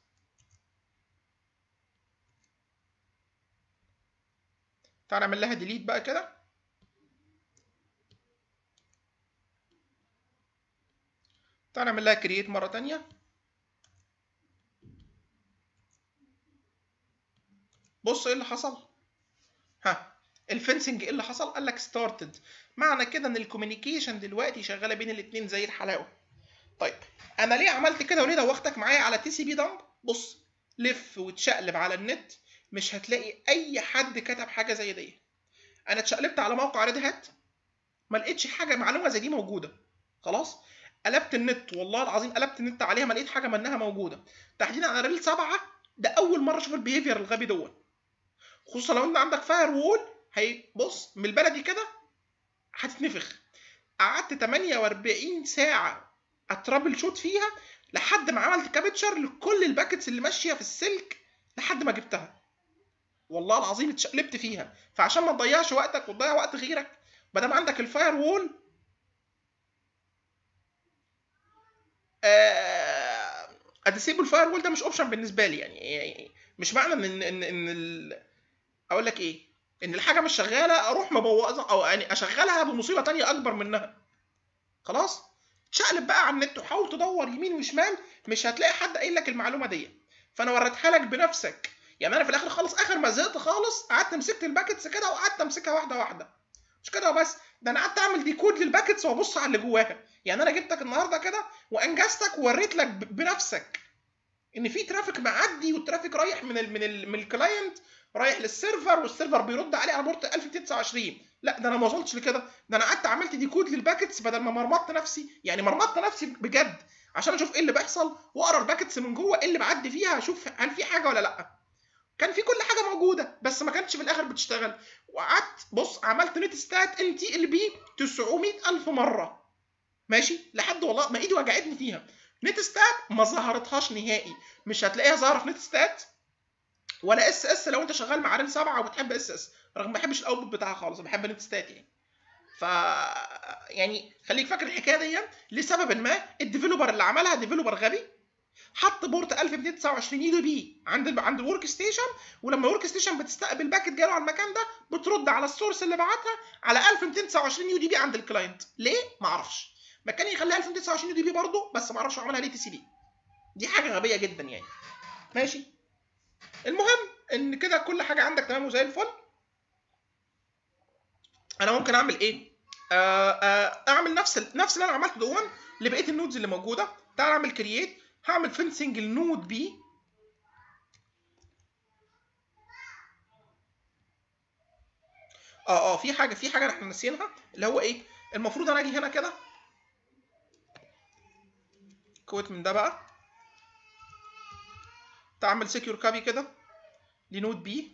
A: تعالى نعمل لها ديليت بقى كده تعالى نعمل لها كرييت مرة تانية بص ايه اللي حصل ها الفنسنج ايه اللي حصل قال لك ستارتد معنى كده ان الكوميونيكيشن دلوقتي شغاله بين الاثنين زي الحلاوه طيب انا ليه عملت كده وليه دوختك معايا على تي سي بي دمب بص لف وتشقلب على النت مش هتلاقي اي حد كتب حاجه زي دي انا اتشقلبت على موقع ريد هات ما لقيتش حاجه معلومه زي دي موجوده خلاص قلبت النت والله العظيم قلبت النت عليها ما لقيت حاجه منها موجوده تحديدا على ريل سبعة ده اول مره اشوف البيهيفير الغبي دون خصوصا لو انت عندك فاير وول هي بص من البلدي كده هتتنفخ قعدت 48 ساعه اترابل شوت فيها لحد ما عملت كابتشر لكل الباكتس اللي ماشيه في السلك لحد ما جبتها والله العظيم اتشقلبت فيها فعشان ما تضيعش وقتك وتضيع وقت غيرك ما دام عندك الفاير وول اديسيبل فاير وول ده مش اوبشن بالنسبه لي يعني مش معنى ان ان ان ال... اقول لك ايه ان الحاجه مش شغاله اروح مبوظها او يعني اشغلها بمصيبه تانية اكبر منها خلاص تشقلب بقى على النت وحاول تدور يمين وشمال مش هتلاقي حد قايل لك المعلومه دي فانا وريتها لك بنفسك يعني انا في الاخر خالص اخر ما زهقت خالص قعدت مسكت الباكتس كده وقعدت امسكها واحده واحده مش كده وبس ده انا قعدت اعمل ديكود للباكتس وابص على اللي جواها يعني انا جبتك النهارده كده وانجزتك ووريت لك ب- بنفسك ان في ترافيك معدي والترافيك رايح من ال من ال من الكلاينت رايح للسيرفر والسيرفر بيرد عليه على بورت 1229 لا ده انا ما وصلتش لكده ده انا قعدت عملت ديكود للباكتس بدل ما مرمطت نفسي يعني مرمطت نفسي بجد عشان اشوف ايه اللي بيحصل واقرا الباكتس من جوه ايه اللي بعدي فيها اشوف هل في حاجه ولا لا كان في كل حاجه موجوده بس ما كانتش في الاخر بتشتغل وقعدت بص عملت نت ستات ام تي ال بي 900000 مره ماشي لحد والله ما ايدي وجعتني فيها نت ستات ما ظهرتهاش نهائي مش هتلاقيها ظاهره في نت ستات ولا اس اس لو انت شغال مع ريل 7 وبتحب اس اس رغم ما بحبش الاوتبوت بتاعها خالص بحب نت ستات يعني ف يعني خليك فاكر الحكايه دي لسبب ما الديفلوبر اللي عملها ديفلوبر غبي حط بورت 1229 يو بي عند ال عند الورك ستيشن ولما الورك ستيشن بتستقبل باكت جاله على المكان ده بترد على السورس اللي بعتها على 1229 يو دي بي عند الكلاينت ليه ما اعرفش ما كان يخليها 1229 يو دي بي برضه بس ما اعرفش هو عملها ليه تي سي بي دي حاجه غبيه جدا يعني ماشي المهم ان كده كل حاجه عندك تمام وزي الفل انا ممكن اعمل ايه آه آه اعمل نفس ال- نفس اللي انا عملته دون لبقيه النودز اللي موجوده تعال اعمل كرييت هعمل فينسنج النود بي اه اه في حاجه في حاجه احنا ناسيينها اللي هو ايه المفروض انا اجي هنا كده كويت من ده بقى تعمل سكيور كابي كده لنود بي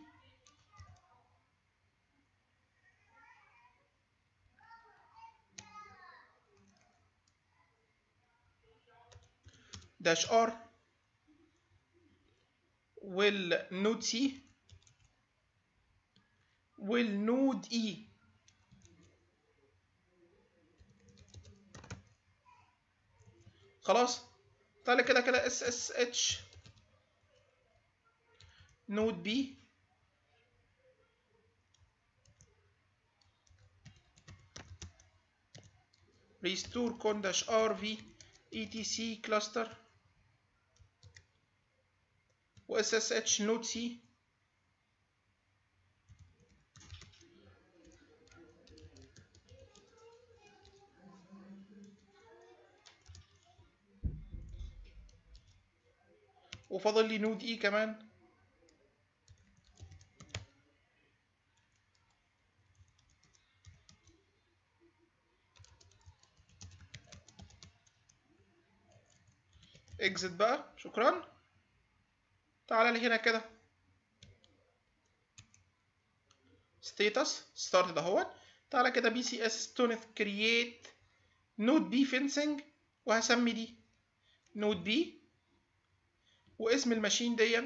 A: داش ار والنود سي والنود اي خلاص تعالى كده كده اس اس اتش نود بي restore con dash rv etc cluster و ssh node c وفاضل لي نود اي كمان اكزت بقى شكرا تعالى لي هنا كده ستيتس ستارت اهوت تعالى كده بي سي اس ستونث كرييت نود بي فينسنج وهسمي دي نود بي واسم الماشين دي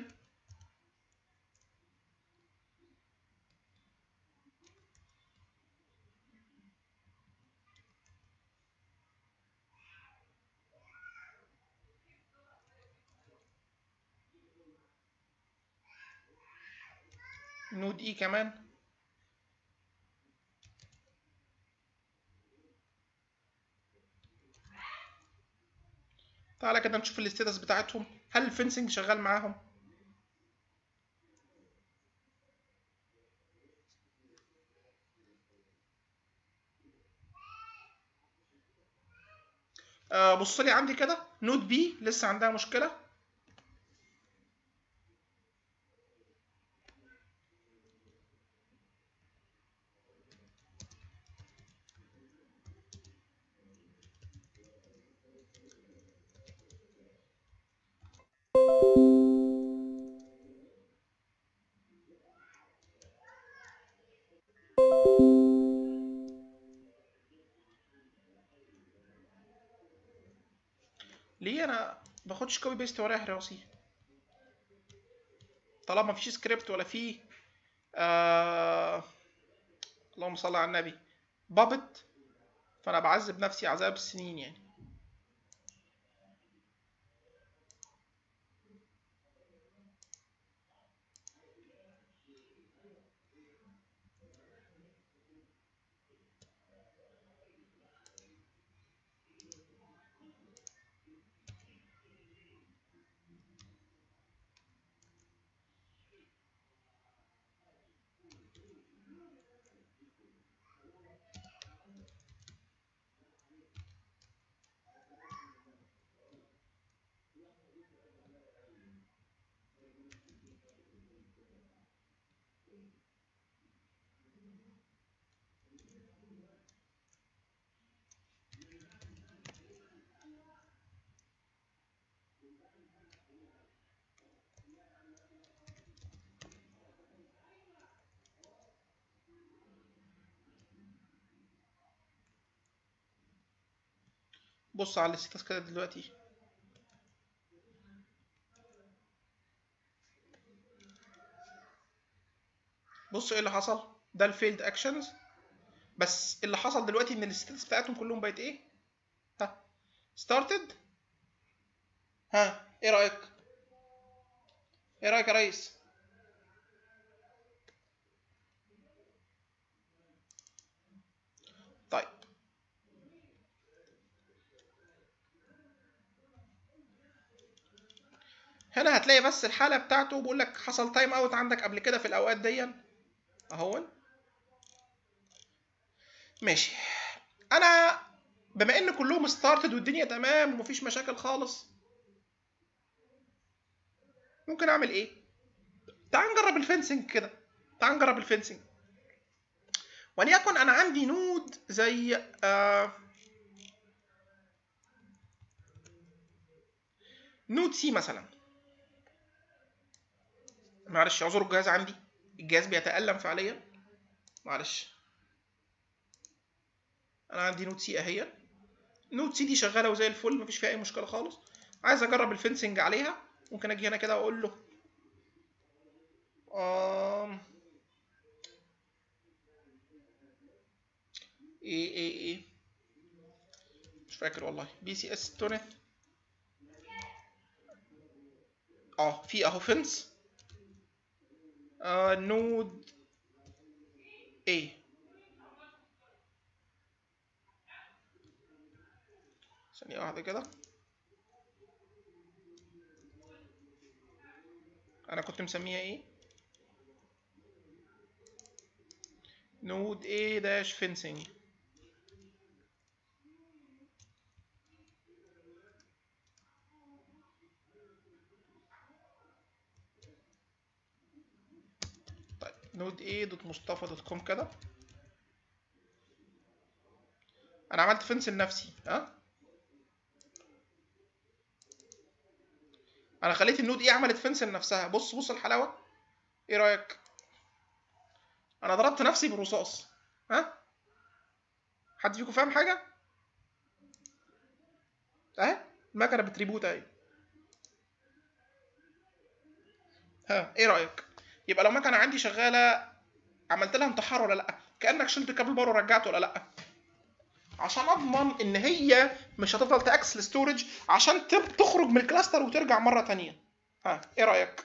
A: نود اي كمان تعالى كده نشوف الاستاتس بتاعتهم هل الفنسنج شغال معاهم آه بص لي عندي كده نود بي لسه عندها مشكله ليه انا باخدش كوبي بيست ورايح راسي طالما مفيش سكريبت ولا في آه... اللهم صل على النبي بابت فانا بعذب نفسي عذاب السنين يعني بص على الستاتس كده دلوقتي بص ايه اللي حصل ده الفيلد اكشنز بس اللي حصل دلوقتي ان الستاتس بتاعتهم كلهم بقت ايه ها ستارتد ها ايه رايك ايه رايك يا ريس طيب هنا هتلاقي بس الحالة بتاعته بيقول لك حصل تايم اوت عندك قبل كده في الاوقات دي اهو ماشي انا بما ان كلهم ستارتد والدنيا تمام ومفيش مشاكل خالص ممكن اعمل ايه تعال نجرب الفنسنج كده تعال نجرب الفنسنج وليكن انا عندي نود زي آه نود سي مثلا معلش اعذروا الجهاز عندي الجهاز بيتألم فعليا معلش انا عندي نود سي اهي نود سي دي شغاله وزي الفل مفيش فيها اي مشكله خالص عايز اجرب الفنسنج عليها ممكن اجي هنا كده واقول له آم ايه ايه ايه مش فاكر والله بي سي اس تونث اه في اهو فنس آه نود ايه ثانية واحدة كده أنا كنت مسميها إيه؟ نود A داش fencing طيب نود A دوت مصطفى دوت كوم كده أنا عملت فنس لنفسي ها؟ انا خليت النود ايه عملت فنس لنفسها بص بص الحلاوه ايه رايك انا ضربت نفسي برصاص ها حد فيكم فاهم حاجه اهي المكنه بتريبوت اهي ها ايه رايك يبقى لو مكنه عندي شغاله عملت لها انتحار ولا لا كانك شلت كابل بار ورجعته ولا لا عشان اضمن ان هي مش هتفضل تاكس الستورج عشان تخرج من الكلاستر وترجع مره تانية ها ايه رايك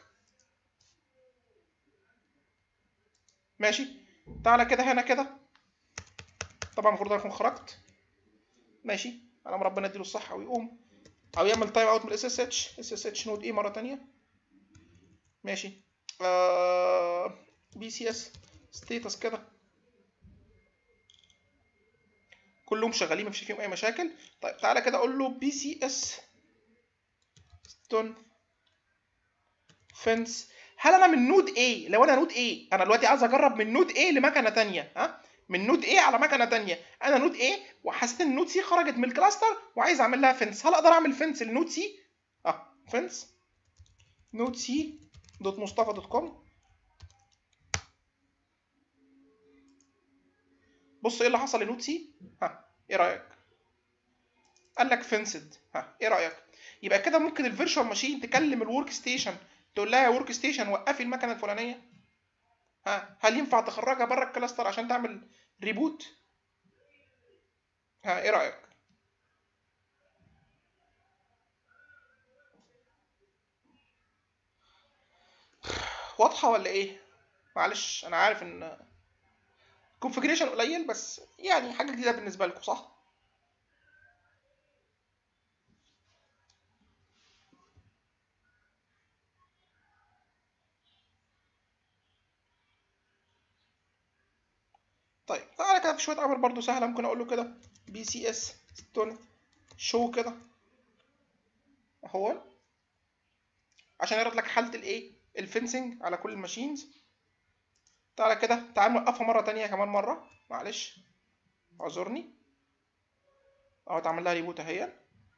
A: ماشي تعالى كده هنا كده طبعا المفروض اكون خرجت ماشي انا ربنا يديله الصحه ويقوم او يعمل تايم اوت من الاس اس اتش اس اس اتش نود ايه مره تانية ماشي آه بي سي اس ستيتس كده كلهم شغالين مفيش فيهم اي مشاكل طيب تعالى كده اقول له بي سي اس ستون فنس هل انا من نود A لو انا نود A انا دلوقتي عايز اجرب من نود A لمكنه تانية ها من نود A على مكنه تانية انا نود A وحسيت ان نود C خرجت من الكلاستر وعايز اعمل لها فنس هل اقدر اعمل فنس لنود C اه فنس نود C دوت مصطفى دوت كوم بص ايه اللي حصل لنود سي ها ايه رايك قال لك فنسد ها ايه رايك يبقى كده ممكن الفيرشوال ماشين تكلم الورك ستيشن تقول لها يا ورك ستيشن وقفي المكنه الفلانيه ها هل ينفع تخرجها بره الكلاستر عشان تعمل ريبوت ها ايه رايك واضحه ولا ايه معلش انا عارف ان كونفجريشن قليل بس يعني حاجه جديده بالنسبه لكم صح طيب تعالى كده في شويه امر برضو سهله ممكن اقول له كده بي سي اس ستون شو كده اهو عشان يعرض لك حاله الايه الفنسنج على كل الماشينز تعالى كده تعال نوقفها مرة تانية كمان مرة معلش اعذرني اهو اتعمل لها ريبوت اهي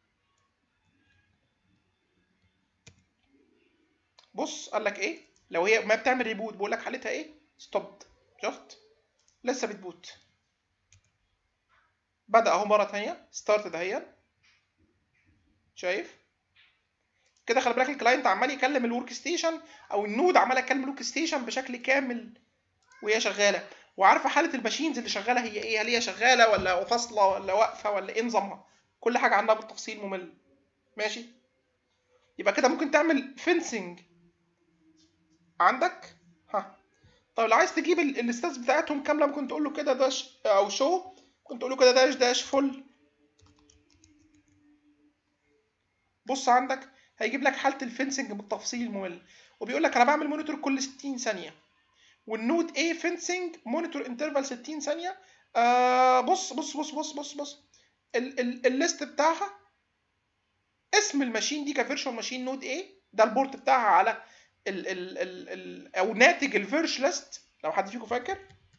A: بص قال لك ايه لو هي ما بتعمل ريبوت بقول لك حالتها ايه ستوب شفت لسه بتبوت بدأ اهو مرة تانية ستارت اهي شايف كده خلي بالك الكلاينت عمال يكلم الورك ستيشن او النود عمال يكلم الورك ستيشن بشكل كامل وهي شغاله وعارفه حاله الماشينز اللي شغاله هي ايه هل هي شغاله ولا فاصله ولا واقفه ولا ايه نظامها كل حاجه عنها بالتفصيل ممل ماشي يبقى كده ممكن تعمل فينسنج عندك ها طب لو عايز تجيب الستاتس بتاعتهم كامله ممكن تقول له كده داش او شو ممكن تقول له كده داش داش فل بص عندك هيجيب لك حاله الفنسنج بالتفصيل الممل وبيقول لك انا بعمل مونيتور كل 60 ثانيه والنود A فنسنج مونيتور انترفال 60 ثانيه آه بص بص بص بص بص بص ال ال الليست بتاعها اسم الماشين دي كفيرشوال ماشين نود A ده البورت بتاعها على ال ال ال ال او ناتج الفيرش ليست لو حد فيكم فاكر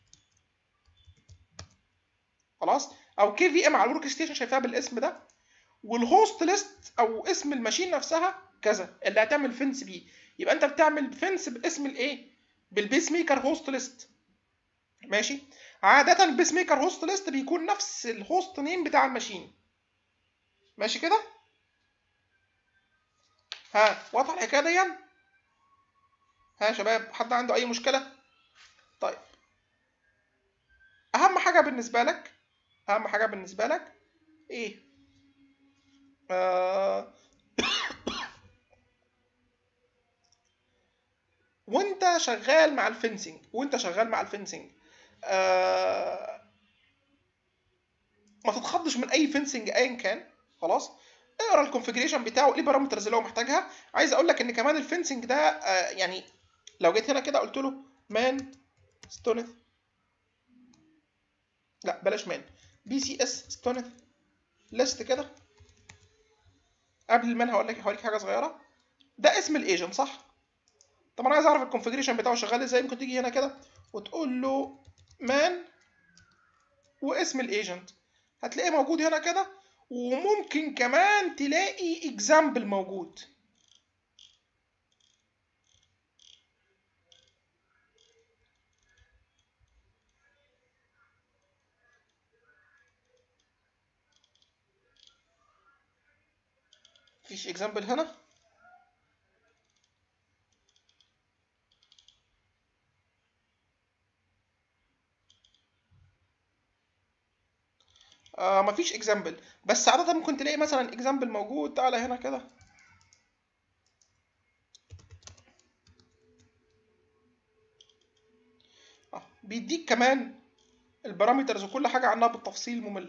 A: خلاص او كي في ام على الورك ستيشن شايفاها بالاسم ده والهوست ليست او اسم الماشين نفسها كذا اللي هتعمل فنس بيه يبقى انت بتعمل فنس باسم الايه بالبيس ميكر هوست ليست ماشي عادة البيس ميكر هوست ليست بيكون نفس الهوست نيم بتاع الماشين ماشي كده ها واضحه الحكايه دي ها يا شباب حد عنده اي مشكله طيب اهم حاجه بالنسبه لك اهم حاجه بالنسبه لك ايه آه وانت شغال مع الفنسنج وانت شغال مع الفنسنج آه ما تتخضش من اي فنسنج ايا كان خلاص اقرا الكونفجريشن بتاعه ايه البارامترز اللي هو محتاجها عايز اقول لك ان كمان الفنسنج ده آه يعني لو جيت هنا كده قلت له مان ستونث لا بلاش مان بي سي اس ستونث ليست كده قبل المان هقول لك هوريك حاجه صغيره ده اسم الايجنت صح طب انا عايز اعرف الكونفجريشن بتاعه شغال ازاي ممكن تيجي هنا كده وتقول له مان واسم الايجنت هتلاقيه موجود هنا كده وممكن كمان تلاقي اكزامبل موجود مفيش اكزامبل هنا آه مفيش اكزامبل بس عادة ممكن تلاقي مثلا اكزامبل موجود تعالى هنا كده آه بيديك كمان البارامترز وكل حاجة عنها بالتفصيل ممل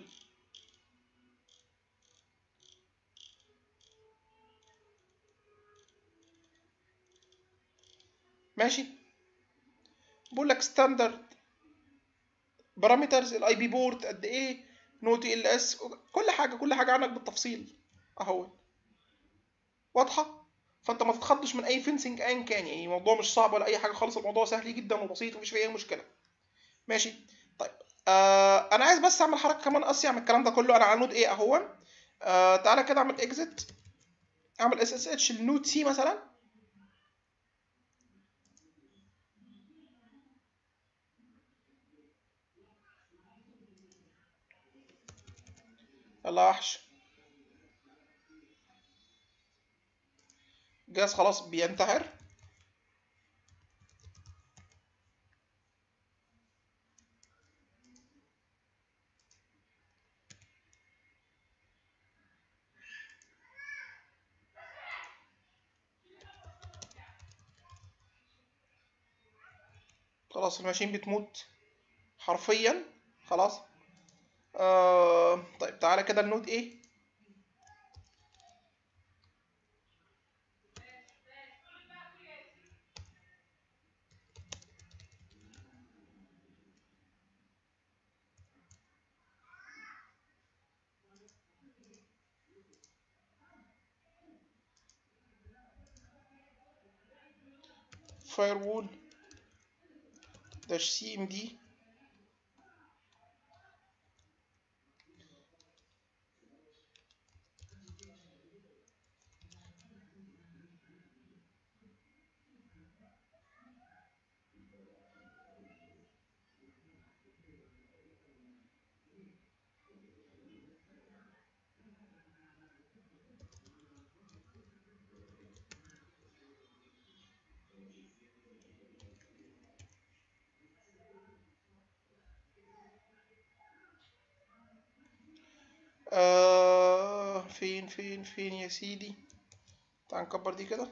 A: ماشي بقول لك ستاندرد بارامترز الاي بي بورت قد ايه نو تي ال اس كل حاجه كل حاجه عنك بالتفصيل اهو واضحه فانت ما تتخضش من اي فينسنج ايا كان يعني الموضوع مش صعب ولا اي حاجه خالص الموضوع سهل جدا وبسيط ومفيش فيه اي مشكله ماشي طيب آه انا عايز بس اعمل حركه كمان اسيع من الكلام ده كله انا على نود ايه اهو آه تعالى كده اعمل اكزit اعمل اس اس اتش لنود سي مثلا يلا وحش جهاز خلاص بينتحر خلاص الماشين بتموت حرفيا خلاص آه طيب تعالى كده النود ايه firewall dash cmd آه فين فين فين يا سيدي تعال نكبر دي كده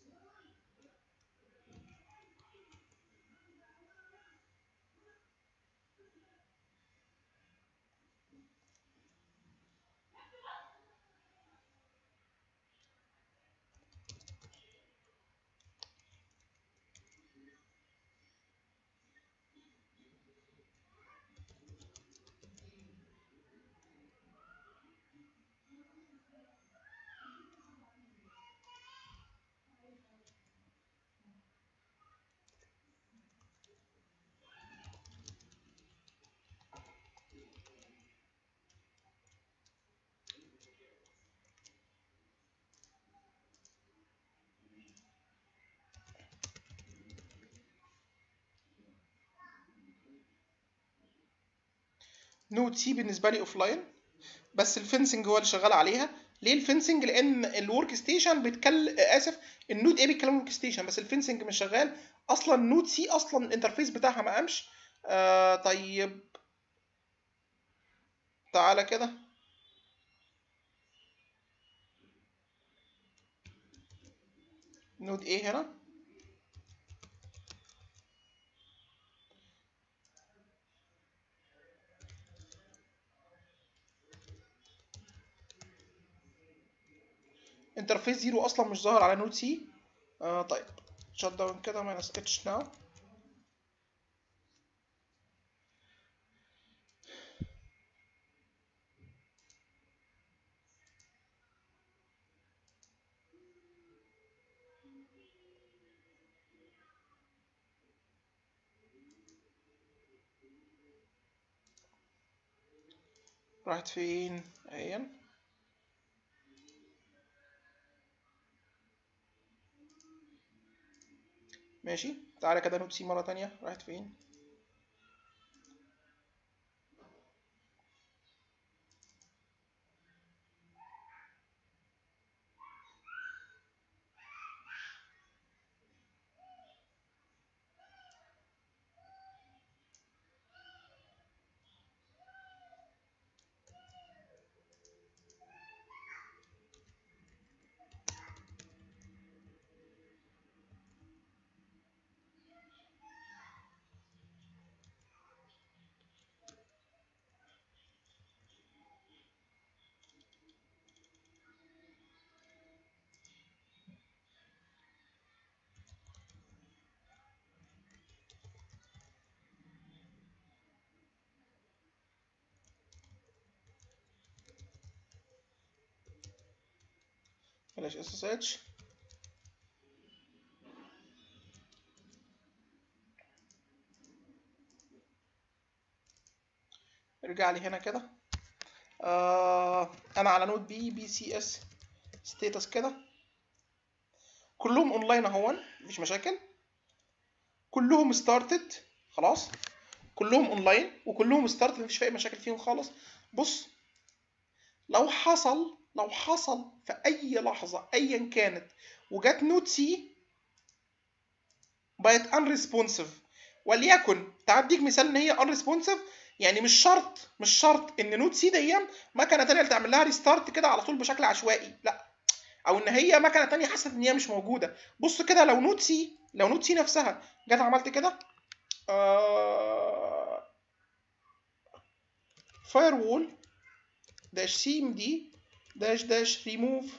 A: نود سي بالنسبه لي اوف لاين بس الفنسنج هو اللي شغال عليها ليه الفنسنج لان الورك ستيشن بيتكلم اسف النود ايه بيتكلم ورك ستيشن بس الفنسنج مش شغال اصلا نود سي اصلا الانترفيس بتاعها ما قامش آه طيب تعالى كده نود ايه هنا انترفيس زيرو اصلا مش ظاهر على نود سي آه طيب شت داون كده ماينس اتش ناو راحت فين اهي ماشي تعالى كده نوت سي مرة تانية راحت فين بلاش اس اس اتش ارجع لي هنا كده آه انا على نود بي بي سي اس ستيتس كده كلهم اونلاين اهون مفيش مشاكل كلهم ستارتد خلاص كلهم اونلاين وكلهم ستارتد مفيش اي مشاكل فيهم خالص بص لو حصل لو حصل في اي لحظه ايا كانت وجت نوت سي بقت unresponsive وليكن تعال اديك مثال ان هي unresponsive يعني مش شرط مش شرط ان نوت سي دي مكنه تانية اللي تعمل لها ريستارت كده على طول بشكل عشوائي لا او ان هي مكنه تانية حست ان هي مش موجوده بص كده لو نوت سي لو نوت سي نفسها جت عملت كده آه... فاير وول داش سي ام دي داش داش ريموف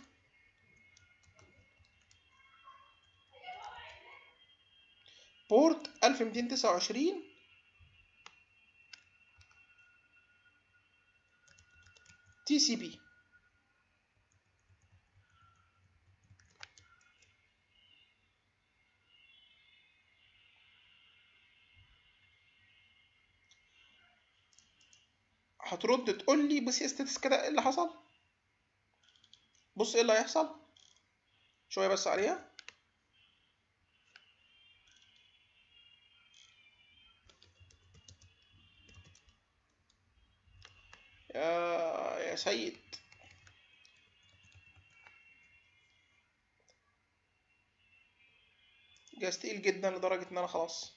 A: بورت 1229 تي سي بي هترد تقول لي بص يا ستاتس كده ايه اللي حصل بص ايه اللي هيحصل شويه بس عليها يا يا سيد جهاز تقيل جدا لدرجة ان انا خلاص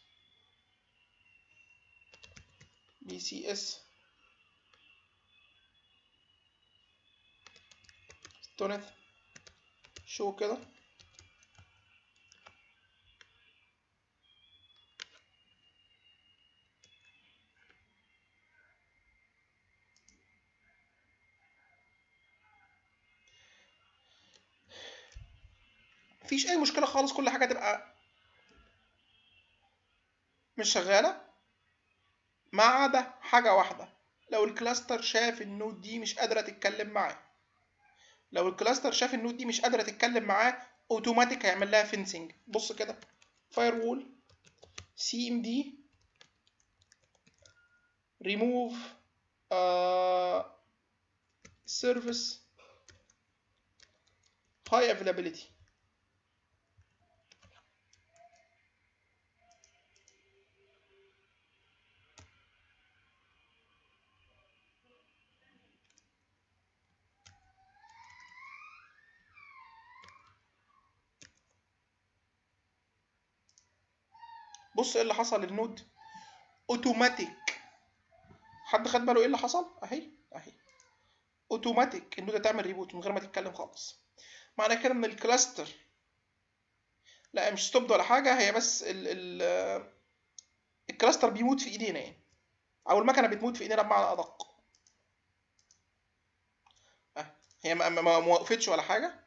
A: بي سي اس تونث شو كده مفيش اي مشكله خالص كل حاجه تبقى مش شغاله ما عدا حاجه واحده لو الكلاستر شاف النود دي مش قادره تتكلم معاه لو الكلاستر شاف النود دي مش قادره تتكلم معاه اوتوماتيك هيعمل لها فينسنج بص كده فاير وول سي ام دي ريموف سيرفيس هاي افيلابيلتي بص ايه اللي حصل للنود اوتوماتيك حد خد باله ايه اللي حصل اهي اهي اوتوماتيك النود هتعمل ريبوت من غير ما تتكلم خالص معنى كده ان الكلاستر لا مش ستوبد ولا حاجه هي بس ال ال الكلاستر بيموت في ايدينا يعني او المكنه بتموت في ايدينا بمعنى ادق أه. هي ما, ما, ما وقفتش ولا حاجه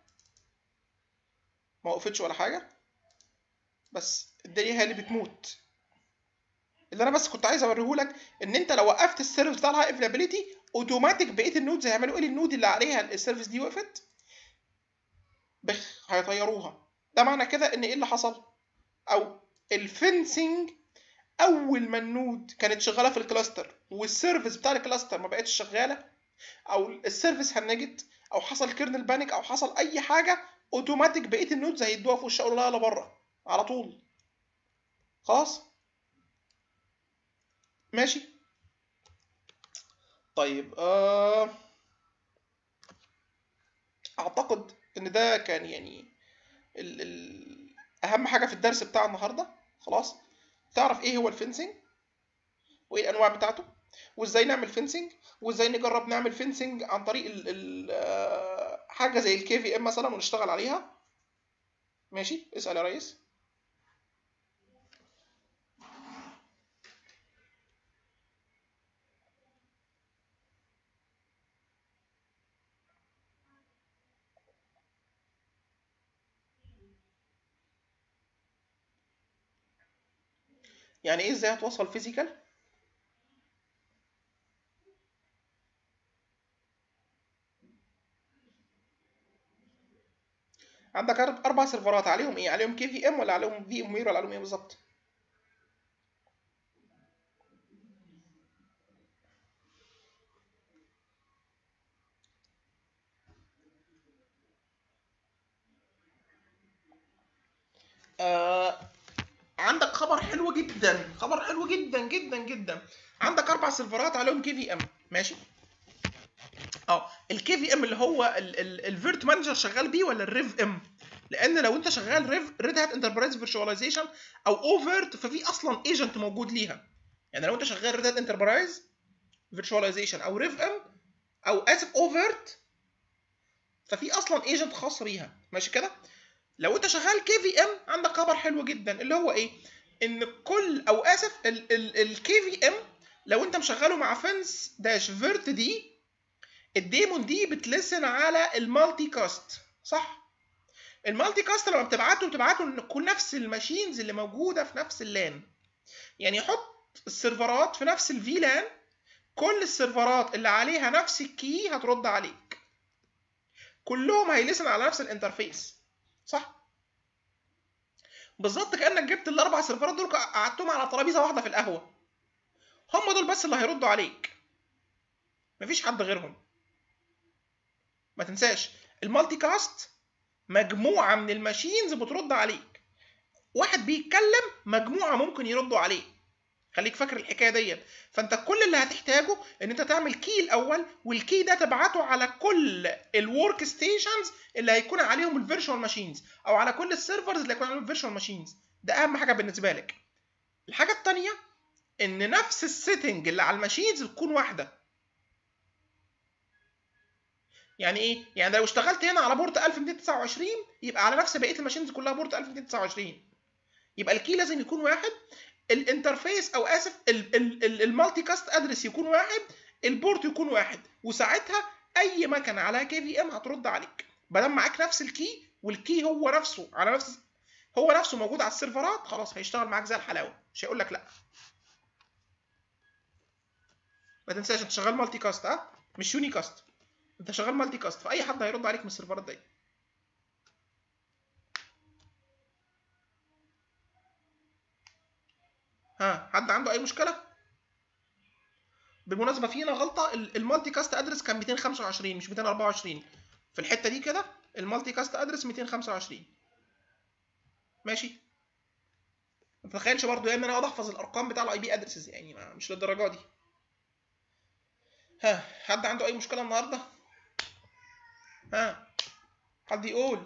A: ما وقفتش ولا حاجه بس الدنيا هي اللي بتموت اللي انا بس كنت عايز اوريهولك ان انت لو وقفت السيرفيس بتاع الهاي افيلابيلتي اوتوماتيك بقيه النودز هيعملوا ايه للنود اللي عليها السيرفيس دي وقفت بخ هيطيروها ده معنى كده ان ايه اللي حصل او الفنسنج اول ما النود كانت شغاله في الكلاستر والسيرفيس بتاع الكلاستر ما بقتش شغاله او السيرفيس هنجت او حصل كيرنل بانيك او حصل اي حاجه اوتوماتيك بقيه النودز هيدوها في وش لا بره على طول خلاص ماشي طيب آه اعتقد ان ده كان يعني ال ال اهم حاجه في الدرس بتاع النهارده خلاص تعرف ايه هو الفنسنج وايه الانواع بتاعته وازاي نعمل فنسنج وازاي نجرب نعمل فنسنج عن طريق ال ال حاجه زي الكي في ام مثلا ونشتغل عليها ماشي اسال يا ريس يعني ايه ازاي هتوصل فيزيكال عندك اربع سيرفرات عليهم ايه عليهم كي في ام ولا عليهم في ام ولا عليهم ايه بالظبط آه عندك خبر حلو جدا خبر حلو جدا جدا جدا عندك اربع سيرفرات عليهم كي في ام ماشي اه الكي في ام اللي هو الفيرت مانجر شغال بيه ولا الريف ام لان لو انت شغال ريف ريد هات انتربرايز فيرتشواليزيشن او اوفرت ففي اصلا ايجنت موجود ليها يعني لو انت شغال ريد هات انتربرايز فيرتشواليزيشن او ريف ام او اسف اوفرت ففي اصلا ايجنت خاص بيها ماشي كده لو انت شغال كي في ام عندك خبر حلو جدا اللي هو ايه ان كل او اسف الكي في ام لو انت مشغله مع فنس داش فيرت دي الديمون دي بتلسن على المالتي كاست صح المالتي كاست لما بتبعته بتبعته لكل نفس الماشينز اللي موجوده في نفس اللان يعني يحط السيرفرات في نفس الفي لان كل السيرفرات اللي عليها نفس الكي هترد عليك كلهم هيلسن على نفس الانترفيس صح بالظبط كانك جبت الاربع سيرفرات دول قعدتهم على ترابيزه واحده في القهوه هم دول بس اللي هيردوا عليك مفيش حد غيرهم ما تنساش المالتي كاست مجموعه من الماشينز بترد عليك واحد بيتكلم مجموعه ممكن يردوا عليه خليك فاكر الحكايه دي فانت كل اللي هتحتاجه ان انت تعمل كي الاول والكي ده تبعته على كل الورك ستيشنز اللي هيكون عليهم الفيرتشوال ماشينز او على كل السيرفرز اللي هيكون عليهم الفيرتشوال ماشينز ده اهم حاجه بالنسبه لك الحاجه الثانيه ان نفس السيتنج اللي على الماشينز تكون واحده يعني ايه يعني لو اشتغلت هنا على بورت 1229 يبقى على نفس بقيه الماشينز كلها بورت 1229 يبقى الكي لازم يكون واحد الانترفيس او اسف المالتي كاست ادرس يكون واحد البورت يكون واحد وساعتها اي مكنه عليها كي في ام هترد عليك ما دام معاك نفس الكي والكي هو نفسه على نفس هو نفسه موجود على السيرفرات خلاص هيشتغل معاك زي الحلاوه مش هيقول لك لا ما تنساش انت شغال مالتي كاست ها مش يوني كاست انت شغال مالتي كاست فاي حد هيرد عليك من السيرفرات دي ها حد عنده اي مشكله بالمناسبه في هنا غلطه المالتي كاست ادرس كان 225 مش 224 في الحته دي كده المالتي كاست ادرس 225 ماشي ما تتخيلش برضه يعني انا اقعد احفظ الارقام بتاع الاي بي ادرسز يعني ما مش للدرجه دي ها حد عنده اي مشكله النهارده ها حد يقول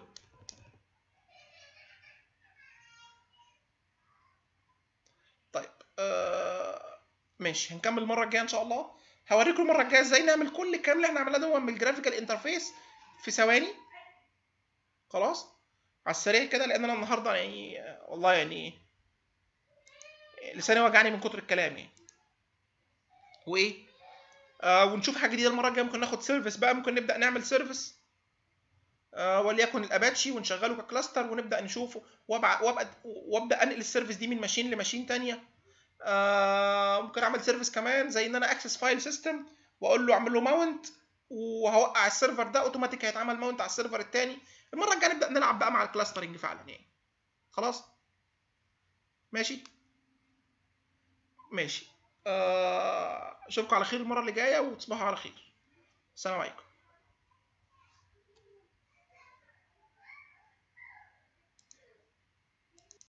A: طيب آه ماشي هنكمل المره الجايه ان شاء الله هوريكم المره الجايه ازاي نعمل كل الكلام اللي احنا عملناه ده من الجرافيكال انترفيس في ثواني خلاص على السريع كده لان انا النهارده يعني والله يعني لساني وجعني من كتر الكلام يعني وايه آه ونشوف حاجه جديده المره الجايه ممكن ناخد سيرفيس بقى ممكن نبدا نعمل سيرفيس آه وليكن الاباتشي ونشغله ككلاستر ونبدا نشوفه وابدا وابدا وابدا انقل السيرفيس دي من ماشين لماشين تانية آه ممكن اعمل سيرفيس كمان زي ان انا اكسس فايل سيستم واقول له اعمل له ماونت وهوقع السيرفر ده اوتوماتيك هيتعمل ماونت على السيرفر التاني المره الجايه نبدا نلعب بقى مع الكلاسترنج فعلا يعني خلاص ماشي ماشي اشوفكم على خير المره اللي جايه وتصبحوا على خير السلام عليكم